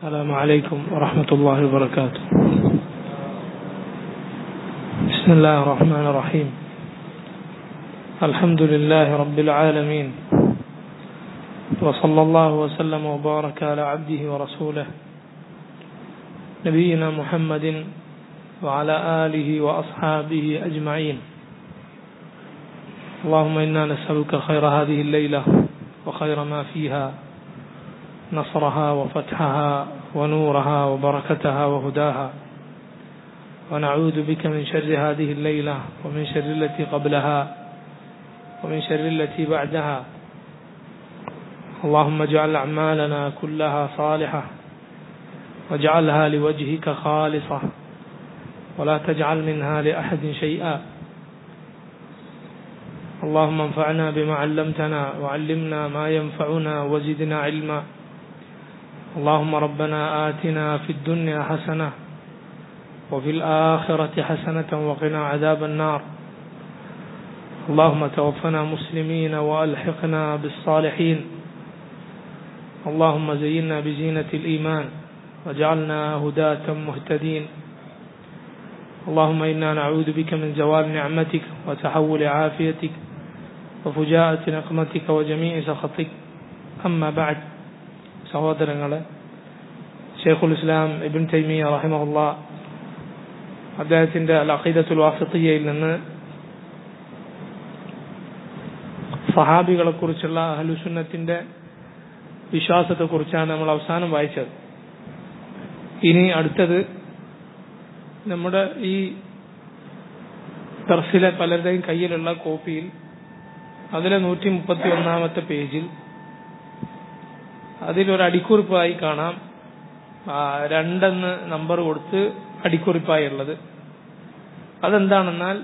السلام عليكم ورحمة الله وبركاته بسم الله الرحمن الرحيم الحمد لله رب العالمين وصلى الله وسلم وبارك على عبده ورسوله نبينا محمد وعلى آله وأصحابه أجمعين اللهم إنا نسألك خير هذه الليلة وخير ما فيها نصرها وفتحها ونورها وبركتها وهداها ونعوذ بك من شر هذه الليلة ومن شر التي قبلها ومن شر التي بعدها اللهم اجعل أعمالنا كلها صالحة واجعلها لوجهك خالصة ولا تجعل منها لأحد شيئا اللهم انفعنا بما علمتنا وعلمنا ما ينفعنا وزدنا علما اللهم ربنا آتنا في الدنيا حسنة وفي الآخرة حسنة وقنا عذاب النار اللهم توفنا مسلمين وألحقنا بالصالحين اللهم زينا بزينة الإيمان وجعلنا هداة مهتدين اللهم إنا نعوذ بك من زوال نعمتك وتحول عافيتك وفجاءة نقمتك وجميع سخطك أما بعد സഹോദരങ്ങളെ ഷെയ്ഖുൽ ഇസ്ലാം ഇബിൻ തൈമിയ റഹിമഹുല്ല അദ്ദേഹത്തിന്റെ അൽ അഖീദത്തുൽ വാഫിഖിയയിൽ നിന്ന് സഹാബികളെ കുറിച്ചുള്ള അഹലുസുന്നത്തിന്റെ വിശ്വാസത്തെ കുറിച്ചാണ് നമ്മൾ അവസാനം വായിച്ചത് ഇനി അടുത്തത് നമ്മുടെ ഈ ദർസിലെ പലരുടെയും കയ്യിലുള്ള കോപ്പിയിൽ അതിലെ നൂറ്റി മുപ്പത്തി ഒന്നാമത്തെ പേജിൽ അതിലൊരു അടിക്കുറിപ്പായി കാണാം രണ്ടെന്ന് നമ്പർ കൊടുത്ത് അടിക്കുറിപ്പായി ഉള്ളത് അതെന്താണെന്നാൽ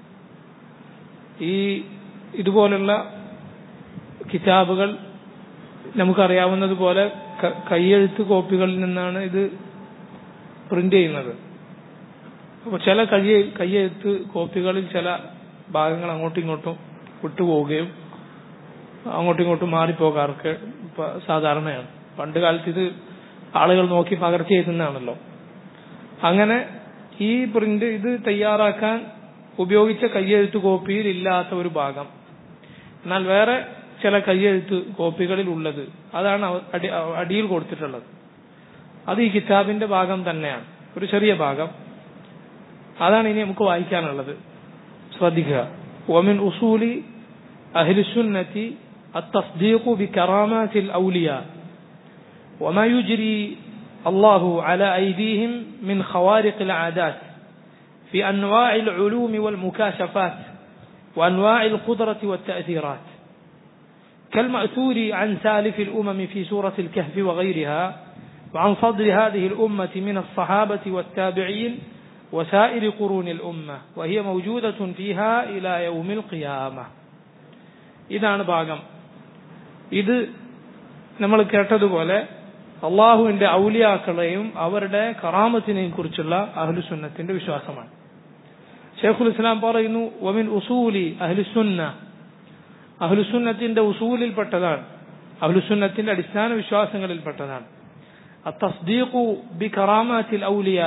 ഈ ഇതുപോലുള്ള കിതാബുകൾ നമുക്കറിയാവുന്നതുപോലെ കൈയെഴുത്ത് കോപ്പികളിൽ നിന്നാണ് ഇത് പ്രിന്റ് ചെയ്യുന്നത് അപ്പോൾ ചില കയ്യ കയ്യെഴുത്ത് കോപ്പികളിൽ ചില ഭാഗങ്ങൾ അങ്ങോട്ടും ഇങ്ങോട്ടും വിട്ടുപോവുകയും അങ്ങോട്ടും ഇങ്ങോട്ടും മാറിപ്പോകാറൊക്കെ സാധാരണയാണ് പണ്ട് കാലത്ത് ഇത് ആളുകൾ നോക്കി പകർത്തി എഴുതുന്നതാണല്ലോ അങ്ങനെ ഈ പ്രിന്റ് ഇത് തയ്യാറാക്കാൻ ഉപയോഗിച്ച കയ്യെഴുത്ത് കോപ്പിയിൽ ഇല്ലാത്ത ഒരു ഭാഗം എന്നാൽ വേറെ ചില കയ്യെഴുത്ത് കോപ്പികളിൽ ഉള്ളത് അതാണ് അടിയിൽ കൊടുത്തിട്ടുള്ളത് അത് ഈ കിതാബിന്റെ ഭാഗം തന്നെയാണ് ഒരു ചെറിയ ഭാഗം അതാണ് ഇനി നമുക്ക് വായിക്കാനുള്ളത് ശ്രദ്ധിക്കുക ഒമിൻ ഉസൂലി അഹിലുസുന്നത്തി التصديق بكرامات الأولياء وما يجري الله على أيديهم من خوارق العادات في أنواع العلوم والمكاشفات وأنواع القدرة والتأثيرات كالمأثور عن سالف الأمم في سورة الكهف وغيرها وعن فضل هذه الأمة من الصحابة والتابعين وسائر قرون الأمة وهي موجودة فيها إلى يوم القيامة ഇതാണ് ഭാഗം ഇത് നമ്മൾ കേട്ടതുപോലെ അള്ളാഹുവിന്റെ ഔലിയാക്കളെയും അവരുടെ കറാമത്തിനെയും കുറിച്ചുള്ള അഹ്ലുസുന്നത്തിന്റെ വിശ്വാസമാണ് ഷെയ്ഖുൽ ഇസ്ലാം പറയുന്നു ഒമിൻ ഉസൂലി അഹ്ലുസുന്ന അഹ്ലുസുന്നത്തിന്റെ ഉസൂലിൽപ്പെട്ടതാണ് അഹ്ലുസുന്നത്തിന്റെ അടിസ്ഥാന വിശ്വാസങ്ങളിൽപ്പെട്ടതാണ് അത്തസ്ദീഖു ബി കറാമാത്തിൽ ഔലിയ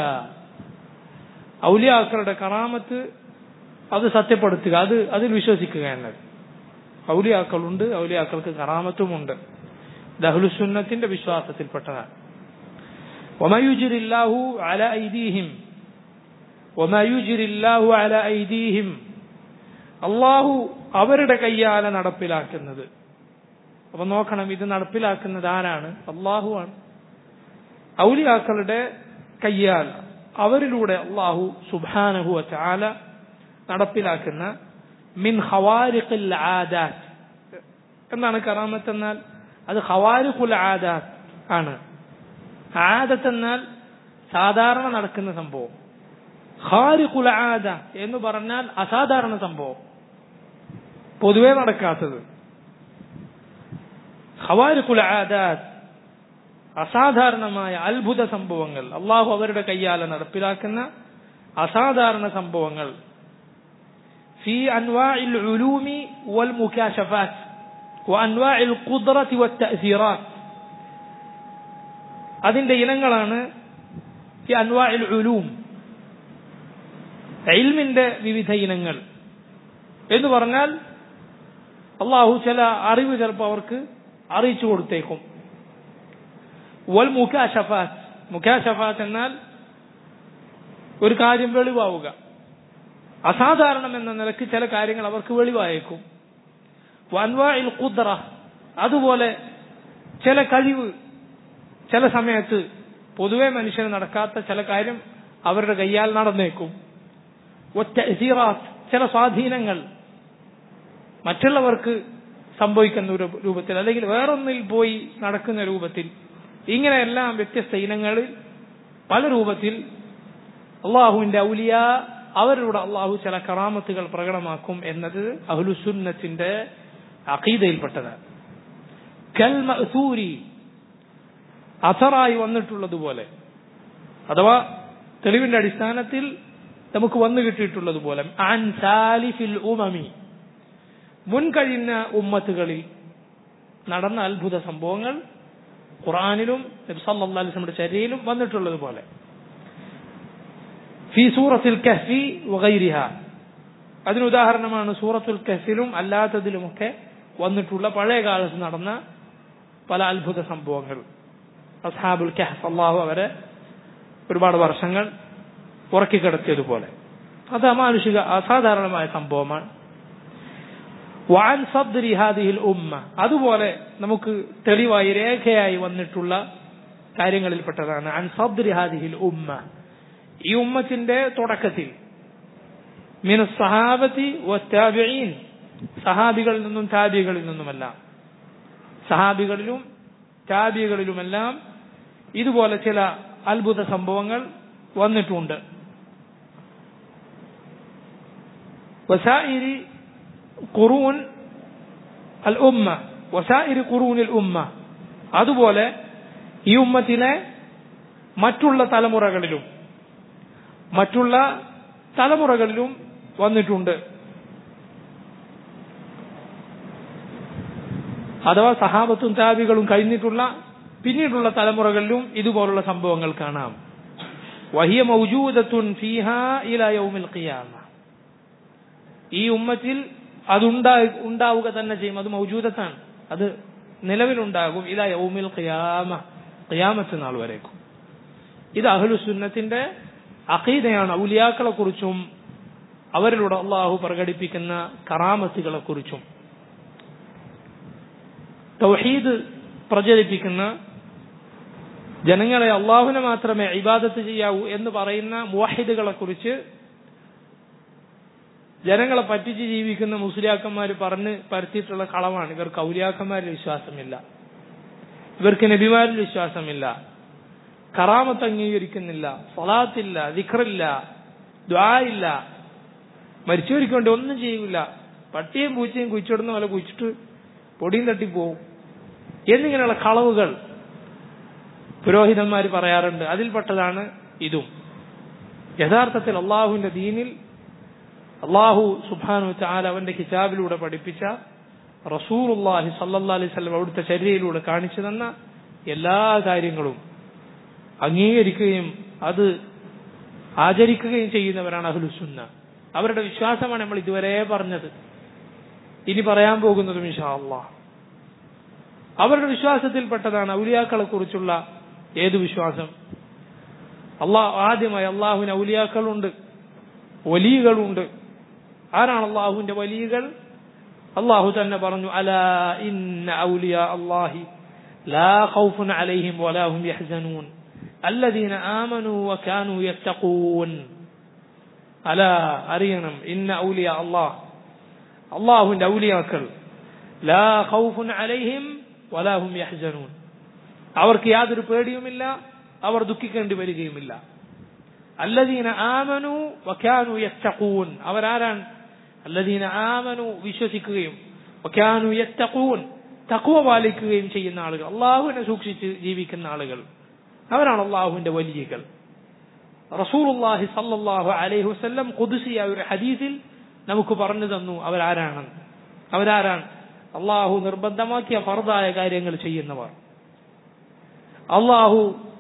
ഔലിയാക്കളുടെ കറാമത്ത് അത് സത്യപ്പെടുത്തുക അത് അതിൽ വിശ്വസിക്കുക എന്നത് ഔലിയാക്കളുണ്ട് ഔലിയാക്കൾക്ക് കറാമത്തുമുണ്ട് ദഹ്ലുസുന്നത്തിന്റെ വിശ്വാസത്തിൽപ്പെട്ടതാണ് ഒമയുജിരില്ലാഹു അല ഐദീഹിം ഒമയുജിരില്ലാഹു അല ഐദീഹിം അള്ളാഹു അവരുടെ കയ്യാല നടപ്പിലാക്കുന്നത് അപ്പൊ നോക്കണം ഇത് നടപ്പിലാക്കുന്നത് ആരാണ് അള്ളാഹുവാണ് ഔലിയാക്കളുടെ കയ്യാൽ അവരിലൂടെ അള്ളാഹു സുബാനഹു ചാല നടപ്പിലാക്കുന്ന മിൻ ഹവാരിഖിൽ ആദാത്ത് എന്താണ് കറാമത്ത് എന്നാൽ അത് ഹവാരിഖുൽ ആദാത്ത് ആണ് ആദത്ത് എന്നാൽ സാധാരണ നടക്കുന്ന സംഭവം ഖാരിഖുൽ ആദ എന്ന് പറഞ്ഞാൽ അസാധാരണ സംഭവം പൊതുവെ നടക്കാത്തത് ഖവാരിഖുൽ ആദാത്ത് അസാധാരണമായ അത്ഭുത സംഭവങ്ങൾ അള്ളാഹു അവരുടെ കയ്യാലെ നടപ്പിലാക്കുന്ന അസാധാരണ സംഭവങ്ങൾ في أنواع العلوم والمكاشفات وأنواع القدرة والتأثيرات അതിന്റെ ഇനങ്ങളാണ് ഈ അൻവാഇൽ ഉലൂം ഇൽമിന്റെ വിവിധ ഇനങ്ങൾ എന്ന് പറഞ്ഞാൽ അള്ളാഹു ചില അറിവ് ചിലപ്പോൾ അവർക്ക് അറിയിച്ചു കൊടുത്തേക്കും വൽ മുഖാഷഫാത്ത് മുഖാഷഫാത്ത് എന്നാൽ ഒരു കാര്യം വെളിവാവുക അസാധാരണം എന്ന നിലക്ക് ചില കാര്യങ്ങൾ അവർക്ക് വെളിവായേക്കും വൻവായിൽ കുദ്റ അതുപോലെ ചില കഴിവ് ചില സമയത്ത് പൊതുവെ മനുഷ്യന് നടക്കാത്ത ചില കാര്യം അവരുടെ കയ്യാൽ നടന്നേക്കും ഒറ്റ ചില സ്വാധീനങ്ങൾ മറ്റുള്ളവർക്ക് സംഭവിക്കുന്ന ഒരു രൂപത്തിൽ അല്ലെങ്കിൽ വേറൊന്നിൽ പോയി നടക്കുന്ന രൂപത്തിൽ ഇങ്ങനെയെല്ലാം വ്യത്യസ്ത ഇനങ്ങളിൽ പല രൂപത്തിൽ അള്ളാഹുവിന്റെ ഔലിയ അവരുടെ അള്ളാഹു ചില കറാമത്തുകൾ പ്രകടമാക്കും എന്നത് അഹ്ലുസുന്നത്തിന്റെ അഖീദയിൽപ്പെട്ടതാണ് കൽ മഅ്സൂരി അസറായി വന്നിട്ടുള്ളതുപോലെ അഥവാ തെളിവിന്റെ അടിസ്ഥാനത്തിൽ നമുക്ക് വന്നു കിട്ടിയിട്ടുള്ളതുപോലെ അൻ സാലിഫിൽ ഉമമി മുൻകഴിഞ്ഞ ഉമ്മത്തുകളിൽ നടന്ന അത്ഭുത സംഭവങ്ങൾ ഖുറാനിലും നബ്സല്ലാസ്ലമിന്റെ ചര്യയിലും വന്നിട്ടുള്ളതുപോലെ ഫി സൂറത്തിൽ കഹ്ഫി വഗൈരിഹ അതിന് ഉദാഹരണമാണ് സൂറത്തുൽ കഹ്ഫിലും അല്ലാത്തതിലുമൊക്കെ വന്നിട്ടുള്ള പഴയ കാലത്ത് നടന്ന പല അത്ഭുത സംഭവങ്ങൾ അസ്ഹാബുൽ കഹ്ഫ് അള്ളാഹു അവരെ ഒരുപാട് വർഷങ്ങൾ ഉറക്കിക്കിടത്തിയതുപോലെ അത് അമാനുഷിക അസാധാരണമായ സംഭവമാണ് വാൻ സദ്രി ഹാദിഹിൽ ഉമ്മ അതുപോലെ നമുക്ക് തെളിവായി രേഖയായി വന്നിട്ടുള്ള കാര്യങ്ങളിൽപ്പെട്ടതാണ് അൻ സദ്രി ഹാദിഹിൽ ഉമ്മ ഈ ഉമ്മത്തിന്റെ തുടക്കത്തിൽ മിന സഹാബത്തി വത്താബിഈൻ സഹാബികളിൽ നിന്നും താബികളിൽ നിന്നുമല്ല സഹാബികളിലും താബികളിലുമെല്ലാം ഇതുപോലെ ചില അത്ഭുത സംഭവങ്ങൾ വന്നിട്ടുണ്ട് വസായിരി ഖുറൂൻ അൽ ഉമ്മ വസായിരി ഖുറൂനിൽ ഉമ്മ അതുപോലെ ഈ ഉമ്മത്തിലെ മറ്റുള്ള തലമുറകളിലും മറ്റുള്ള തലമുറകളിലും വന്നിട്ടുണ്ട് അഥവാ സഹാബത്തും താബികളും കഴിഞ്ഞിട്ടുള്ള പിന്നീടുള്ള തലമുറകളിലും ഇതുപോലുള്ള സംഭവങ്ങൾ കാണാം വഹിയ മൗജൂദത്തുൻ ഫീഹ ഇല യൗമിൽ ഖിയാമ ഈ ഉമ്മത്തിൽ അതുണ്ടാ ഉണ്ടാവുക തന്നെ ചെയ്യും അത് മൗജൂദത്താണ് അത് നിലവിലുണ്ടാകും ഇല യൗമിൽ ഖിയാമ ഖിയാമത്ത് നാൾ വരേക്കും ഇത് അഹ്ലുസുന്നത്തിന്റെ അഖീദയാണ് ഔലിയാക്കളെ കുറിച്ചും അവരിലൂടെ അള്ളാഹു പ്രകടിപ്പിക്കുന്ന കറാമത്തുകളെ കുറിച്ചും തൗഹീദ് പ്രചരിപ്പിക്കുന്ന ജനങ്ങളെ അള്ളാഹുവിനെ മാത്രമേ ഇബാദത്ത് ചെയ്യാവൂ എന്ന് പറയുന്ന മുവാഹിദുകളെ കുറിച്ച് ജനങ്ങളെ പറ്റിച്ച് ജീവിക്കുന്ന മുസ്ലിയാക്കന്മാർ പറഞ്ഞ് പരത്തിയിട്ടുള്ള കളവാണ് ഇവർക്ക് ഔലിയാക്കന്മാരിൽ വിശ്വാസമില്ല ഇവർക്ക് നബിമാരിൽ വിശ്വാസമില്ല കറാമത്ത് അംഗീകരിക്കുന്നില്ല സ്വലാത്തില്ല ദിഖറില്ല ദ്വായില്ല മരിച്ചവർക്ക് വേണ്ടി ഒന്നും ചെയ്യൂല പട്ടിയും പൂച്ചയും കുഴിച്ചിടുന്ന പോലെ കുഴിച്ചിട്ട് പൊടിയും തട്ടിപ്പോവും എന്നിങ്ങനെയുള്ള കളവുകൾ പുരോഹിതന്മാർ പറയാറുണ്ട് അതിൽപ്പെട്ടതാണ് ഇതും യഥാർത്ഥത്തിൽ അള്ളാഹുവിന്റെ ദീനിൽ അള്ളാഹു സുബാനു ചാൽ അവന്റെ കിതാബിലൂടെ പഠിപ്പിച്ച റസൂറുല്ലാഹി സല്ലാ അലൈഹി സ്വലം അവിടുത്തെ ചര്യയിലൂടെ കാണിച്ചു തന്ന എല്ലാ കാര്യങ്ങളും അംഗീകരിക്കുകയും അത് ആചരിക്കുകയും ചെയ്യുന്നവരാണ് അഹ്ലുസുന്ന അവരുടെ വിശ്വാസമാണ് നമ്മൾ ഇതുവരെ പറഞ്ഞത് ഇനി പറയാൻ പോകുന്നതും ഇൻഷാ അള്ളാഹ് അവരുടെ വിശ്വാസത്തിൽപ്പെട്ടതാണ് ഔലിയാക്കളെ കുറിച്ചുള്ള ഏത് വിശ്വാസം അള്ളാഹ് ആദ്യമായി അള്ളാഹുവിന് ഔലിയാക്കളുണ്ട് വലിയകളുണ്ട് ആരാണ് അള്ളാഹുവിന്റെ വലിയകൾ അള്ളാഹു തന്നെ പറഞ്ഞു അലാ ഇന്ന ഔലിയ അള്ളാഹി ലാ ഖൗഫുൻ അലൈഹിം വലാഹും യഹ്സനൂൻ الذين آمنوا وكانوا يتقون അല അറിയണം ഇന്ന ഔലിയ അള്ളാഹ് അള്ളാഹുവിന്റെ ഔലിയാക്കൾ ലാ ഖൗഫുൻ അലൈഹിം വലാഹും യഹ്സനൂൻ അവർക്ക് യാതൊരു പേടിയുമില്ല അവർ ദുഃഖിക്കേണ്ടി വരികയുമില്ല അല്ലദീന ആമനു വക്കാനു യത്തഖൂൻ അവരാരാണ് അല്ലദീന ആമനു വിശ്വസിക്കുകയും വക്കാനു യത്തഖൂൻ തഖ്വ പാലിക്കുകയും ചെയ്യുന്ന ആളുകൾ അള്ളാഹുവിനെ സൂക്ഷിച്ച് ജീവിക്കുന്ന ആളുകൾ അവരാണ് അള്ളാഹുവിന്റെ വലിയകൾ റസൂലുള്ളാഹി സല്ലല്ലാഹു അലൈഹി വസല്ലം ഖുദ്സിയ ഒരു ഹദീസിൽ നമുക്ക് പറഞ്ഞു തന്നു അവരാരാണെന്ന് അവരാരാണ് അള്ളാഹു നിർബന്ധമാക്കിയ ഫർദായ കാര്യങ്ങൾ ചെയ്യുന്നവർ അള്ളാഹു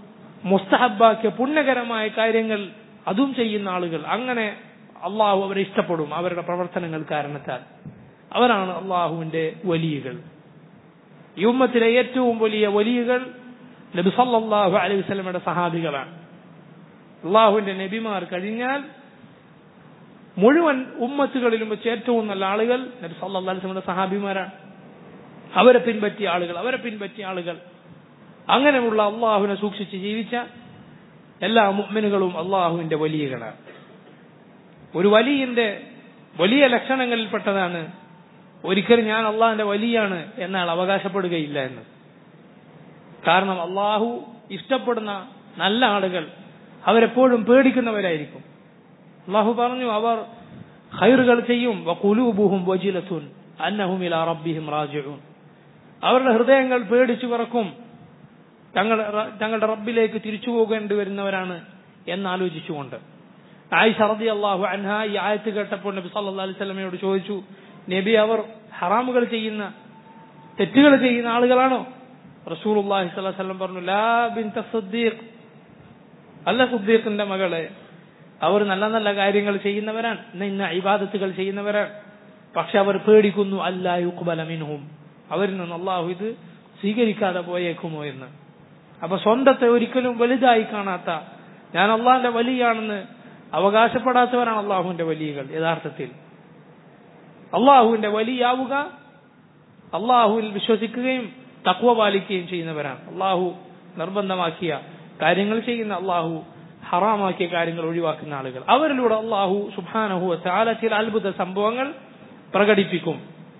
മുസ്തഹബാക്കിയ പുണ്യകരമായ കാര്യങ്ങൾ അതും ചെയ്യുന്ന ആളുകൾ അങ്ങനെ അള്ളാഹു അവരെ ഇഷ്ടപ്പെടും അവരുടെ പ്രവർത്തനങ്ങൾ കാരണത്താൽ അവരാണ് അള്ളാഹുവിന്റെ വലിയകൾ ഈ ഉമ്മത്തിലെ ഏറ്റവും വലിയ വലിയകൾ നബി സല്ലല്ലാഹു അലൈഹി വസല്ലമയുടെ സഹാബികളാണ് അള്ളാഹുവിന്റെ നബിമാർ കഴിഞ്ഞാൽ മുഴുവൻ ഉമ്മത്തുകളിലും വെച്ച് ഏറ്റവും നല്ല ആളുകൾ നബി സല്ലല്ലാഹു അലൈഹി വസല്ലമയുടെ സഹാബിമാരാണ് അവരെ പിൻപറ്റിയ ആളുകൾ അവരെ പിൻപറ്റിയ ആളുകൾ അങ്ങനെയുള്ള അള്ളാഹുവിനെ സൂക്ഷിച്ച് ജീവിച്ച എല്ലാ മുഅ്മിനുകളും അള്ളാഹുവിന്റെ വലിയകളാണ് ഒരു വലിയന്റെ വലിയ ലക്ഷണങ്ങളിൽപ്പെട്ടതാണ് ഒരിക്കലും ഞാൻ അള്ളാഹിന്റെ വലിയാണ് എന്നാൽ അവകാശപ്പെടുകയില്ല എന്ന് കാരണം അള്ളാഹു ഇഷ്ടപ്പെടുന്ന നല്ല ആളുകൾ അവരെപ്പോഴും പേടിക്കുന്നവരായിരിക്കും അള്ളാഹു പറഞ്ഞു അവർ ഖൈറുകൾ ചെയ്യും വഖുലൂബുഹും വജിലത്തുൻ അന്നഹും ഇലാ റബ്ബിഹിം റാജിഊൻ അവരുടെ ഹൃദയങ്ങൾ പേടിച്ചു വിറക്കും തങ്ങൾ തങ്ങളുടെ റബ്ബിലേക്ക് തിരിച്ചു പോകേണ്ടി വരുന്നവരാണ് എന്നാലോചിച്ചുകൊണ്ട് ആയിഷ റതി അള്ളാഹു അൻഹ ഈ ആയത്ത് കേട്ടപ്പോൾ നബി സല്ലല്ലാഹു അലൈഹി വസല്ലമയോട് ചോദിച്ചു നബി അവർ ഹറാമുകൾ ചെയ്യുന്ന തെറ്റുകൾ ചെയ്യുന്ന ആളുകളാണോ റസൂലുള്ളാഹി സ്വല്ലല്ലാഹു അലൈഹി വസല്ലം പറഞ്ഞു ലാ ബിൻത സിദ്ദീഖ് അല്ല സിദ്ദീഖിന്റെ മകളെ അവർ നല്ല നല്ല കാര്യങ്ങൾ ചെയ്യുന്നവരാണ് ഇന്ന ഇന്ന ഇബാദത്തുകൾ ചെയ്യുന്നവരാണ് പക്ഷെ അവർ പേടിക്കുന്നു അല്ലാ യുഖ്ബല മിൻഹും അവരിൽ നിന്ന് അള്ളാഹു ഇത് സ്വീകരിക്കാതെ പോയേക്കുമോ എന്ന് അപ്പൊ സ്വന്തത്തെ ഒരിക്കലും വലുതായി കാണാത്ത ഞാൻ അള്ളാഹിന്റെ വലിയാണെന്ന് അവകാശപ്പെടാത്തവരാണ് അള്ളാഹുവിന്റെ വലിയകൾ യഥാർത്ഥത്തിൽ അള്ളാഹുവിന്റെ വലിയാവുക അള്ളാഹുവിൽ വിശ്വസിക്കുകയും തക്വ പാലിക്കുകയും ചെയ്യുന്നവരാണ് അള്ളാഹു നിർബന്ധമാക്കിയ കാര്യങ്ങൾ ചെയ്യുന്ന അള്ളാഹു ഹറാമാക്കിയ കാര്യങ്ങൾ ഒഴിവാക്കുന്ന ആളുകൾ അവരിലൂടെ അള്ളാഹു സുബാനഹു താല ചില അത്ഭുത സംഭവങ്ങൾ പ്രകടിപ്പിക്കും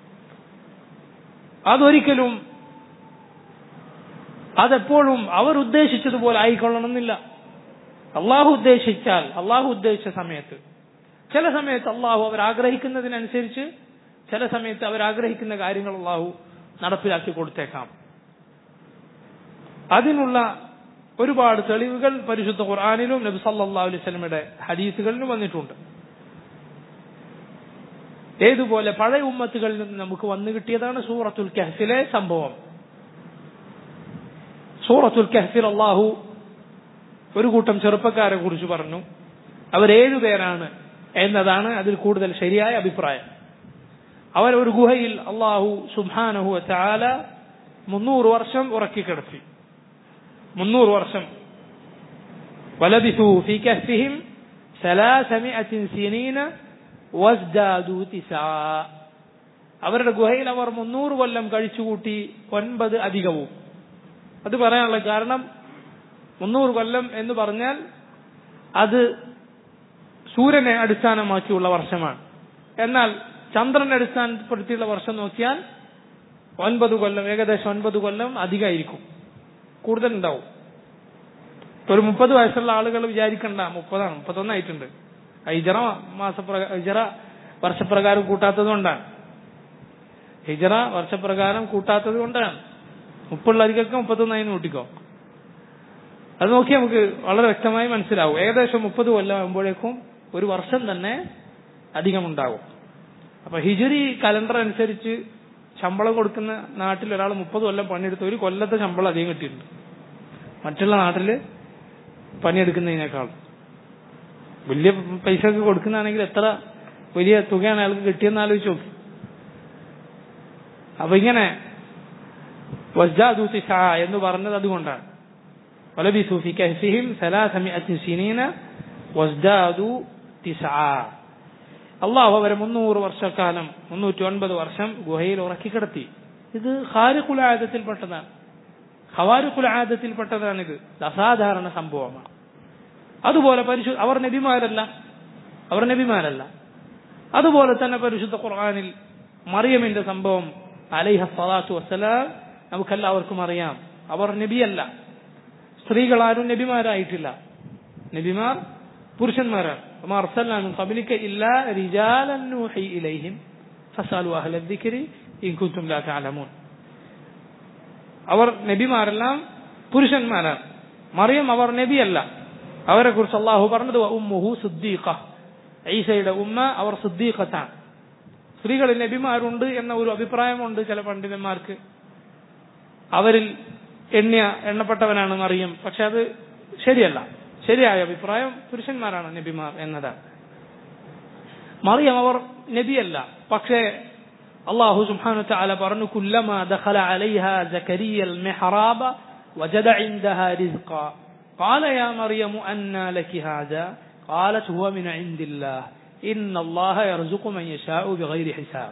അതൊരിക്കലും അതെപ്പോഴും അവർ ഉദ്ദേശിച്ചതുപോലെ ആയിക്കൊള്ളണമെന്നില്ല അള്ളാഹു ഉദ്ദേശിച്ചാൽ അള്ളാഹു ഉദ്ദേശിച്ച സമയത്ത് ചില സമയത്ത് അള്ളാഹു അവർ ആഗ്രഹിക്കുന്നതിനനുസരിച്ച് ചില സമയത്ത് അവർ ആഗ്രഹിക്കുന്ന കാര്യങ്ങൾ അള്ളാഹു നടപ്പിലാക്കി കൊടുത്തേക്കാം അതിനുള്ള ഒരുപാട് തെളിവുകൾ പരിശുദ്ധ ഖുർആാനിലും നബി സല്ലല്ലാഹു അലൈഹി വസല്ലമയുടെ ഹദീസുകളിലും വന്നിട്ടുണ്ട് ഏതുപോലെ പഴയ ഉമ്മത്തുകളിൽ നിന്ന് നമുക്ക് വന്നു കിട്ടിയതാണ് സൂറത്തുൽ കഹ്ഫിലെ സംഭവം സൂറത്തുൽ കഹ്ഫിൽ അള്ളാഹു ഒരു കൂട്ടം ചെറുപ്പക്കാരെ കുറിച്ച് പറഞ്ഞു അവർ ഏഴുപേരാണ് എന്നതാണ് അതിൽ കൂടുതൽ ശരിയായ അഭിപ്രായം അവർ ഒരു ഗുഹയിൽ അള്ളാഹു സുബാനഹു ചാല മുന്നൂറ് വർഷം ഉറക്കിക്കിടത്തി മുന്നൂറ് വർഷം വലബിസു ഫി കഹ്ഫിഹിം സലാസമിഅത്തിൻ സിനീന വസ്ദാദു തിസാ അവരുടെ ഗുഹയിൽ അവർ മുന്നൂറ് കൊല്ലം കഴിച്ചുകൂട്ടി ഒൻപത് അധികവും അത് പറയാനുള്ള കാരണം മുന്നൂറ് കൊല്ലം എന്ന് പറഞ്ഞാൽ അത് സൂര്യനെ അടിസ്ഥാനമാക്കിയുള്ള വർഷമാണ് എന്നാൽ ചന്ദ്രനെ അടിസ്ഥാനപ്പെടുത്തിയുള്ള വർഷം നോക്കിയാൽ ഒൻപത് കൊല്ലം ഏകദേശം ഒൻപത് കൊല്ലം അധികമായിരിക്കും കൂടുതലുണ്ടാവും ഒരു മുപ്പത് വയസ്സുള്ള ആളുകൾ വിചാരിക്കണ്ട മുപ്പതാണ് മുപ്പത്തൊന്നായിട്ടുണ്ട് ഹിജറ മാസപ്രകാരം ഹിജറ വർഷപ്രകാരം കൂട്ടാത്തത് കൊണ്ടാണ് ഹിജറ വർഷപ്രകാരം കൂട്ടാത്തത് കൊണ്ടാണ് മുപ്പുള്ളവർക്കൊക്കെ മുപ്പത്തൊന്നായി കൂട്ടിക്കോ അത് നോക്കി നമുക്ക് വളരെ വ്യക്തമായി മനസ്സിലാവും ഏകദേശം മുപ്പത് കൊല്ലം ആകുമ്പോഴേക്കും ഒരു വർഷം തന്നെ അധികമുണ്ടാകും അപ്പൊ ഹിജറി കലണ്ടർ അനുസരിച്ച് ശമ്പളം കൊടുക്കുന്ന നാട്ടിൽ ഒരാൾ മുപ്പത് കൊല്ലം പണിയെടുത്ത് ഒരു കൊല്ലത്തെ ശമ്പളം അധികം കിട്ടിയിട്ടുണ്ട് മറ്റുള്ള നാട്ടില് പണിയെടുക്കുന്നതിനേക്കാൾ വലിയ പൈസ ഒക്കെ കൊടുക്കുന്നതാണെങ്കിൽ എത്ര വലിയ തുകയാണ് അയാൾക്ക് കിട്ടിയെന്ന് ആലോചിച്ച് നോക്കി അപ്പൊ ഇങ്ങനെ വസ്ജാദു തിസാ എന്ന് പറഞ്ഞത് അതുകൊണ്ടാണ് ولبثوا في كهفهم ثلاثمائة سنين وازدادوا تسعا അള്ളാഹു അവരെ മുന്നൂറ് വർഷക്കാലം മുന്നൂറ്റി ഒൻപത് വർഷം ഗുഹയിൽ ഉറക്കിക്കിടത്തി ഇത് ഖാരിഖുൽ ആദത്തിൽപ്പെട്ടതാണ് ഖവാരിഖുൽ ആദത്തിൽപ്പെട്ടതാണിത് അസാധാരണ സംഭവമാണ് അതുപോലെ പരിശു അവർ നബിമാരല്ല അവർ നബിമാരല്ല അതുപോലെ തന്നെ പരിശുദ്ധ ഖുർആാനിൽ മറിയമിന്റെ സംഭവം അലൈഹ സ്വലാത്തു വസ്സലാം നമുക്കെല്ലാവർക്കും അറിയാം അവർ നബിയല്ല സ്ത്രീകൾ ആരും നബിമാരായിട്ടില്ല നബിമാർ പുരുഷന്മാരാണ് وما أرسلنا من قبلك إلا رجالا نوحي إليهم فاسألوا أهل الذكر إن كنتم لا تعلمون അവർ നബിമാരെല്ലാം പുരുഷന്മാരാണ് മറിയം അവർ നബിയല്ല അവരെ കുറിച്ച് അള്ളാഹു പറഞ്ഞത് ഉമ്മുഹു സിദ്ദീഖ ഈസയുടെ ഉമ്മ അവർ സിദ്ദീഖത്താണ് സ്ത്രീകളിൽ നബിമാരുണ്ട് എന്ന ഒരു അഭിപ്രായമുണ്ട് ചില പണ്ഡിതന്മാർക്ക് അവരിൽ എണ്ണിയ എണ്ണപ്പെട്ടവനാണ് മറിയം പക്ഷെ അത് ശരിയല്ല ശരിയായ അഭിപ്രായം പുരുഷന്മാരാണ് നബിമാർ എന്നതാണ് മറിയം അവർ നബിയല്ല പക്ഷേ അള്ളാഹു സുബ്ഹാനഹു വതആല പറഞ്ഞു കുല്ലമ ദഖല അലൈഹ സക്കരിയ المحراب وجد عندها رزقا قال يا مريم أنى لك هذا قالت هو من عند الله إن الله يرزق من يشاء بغير حساب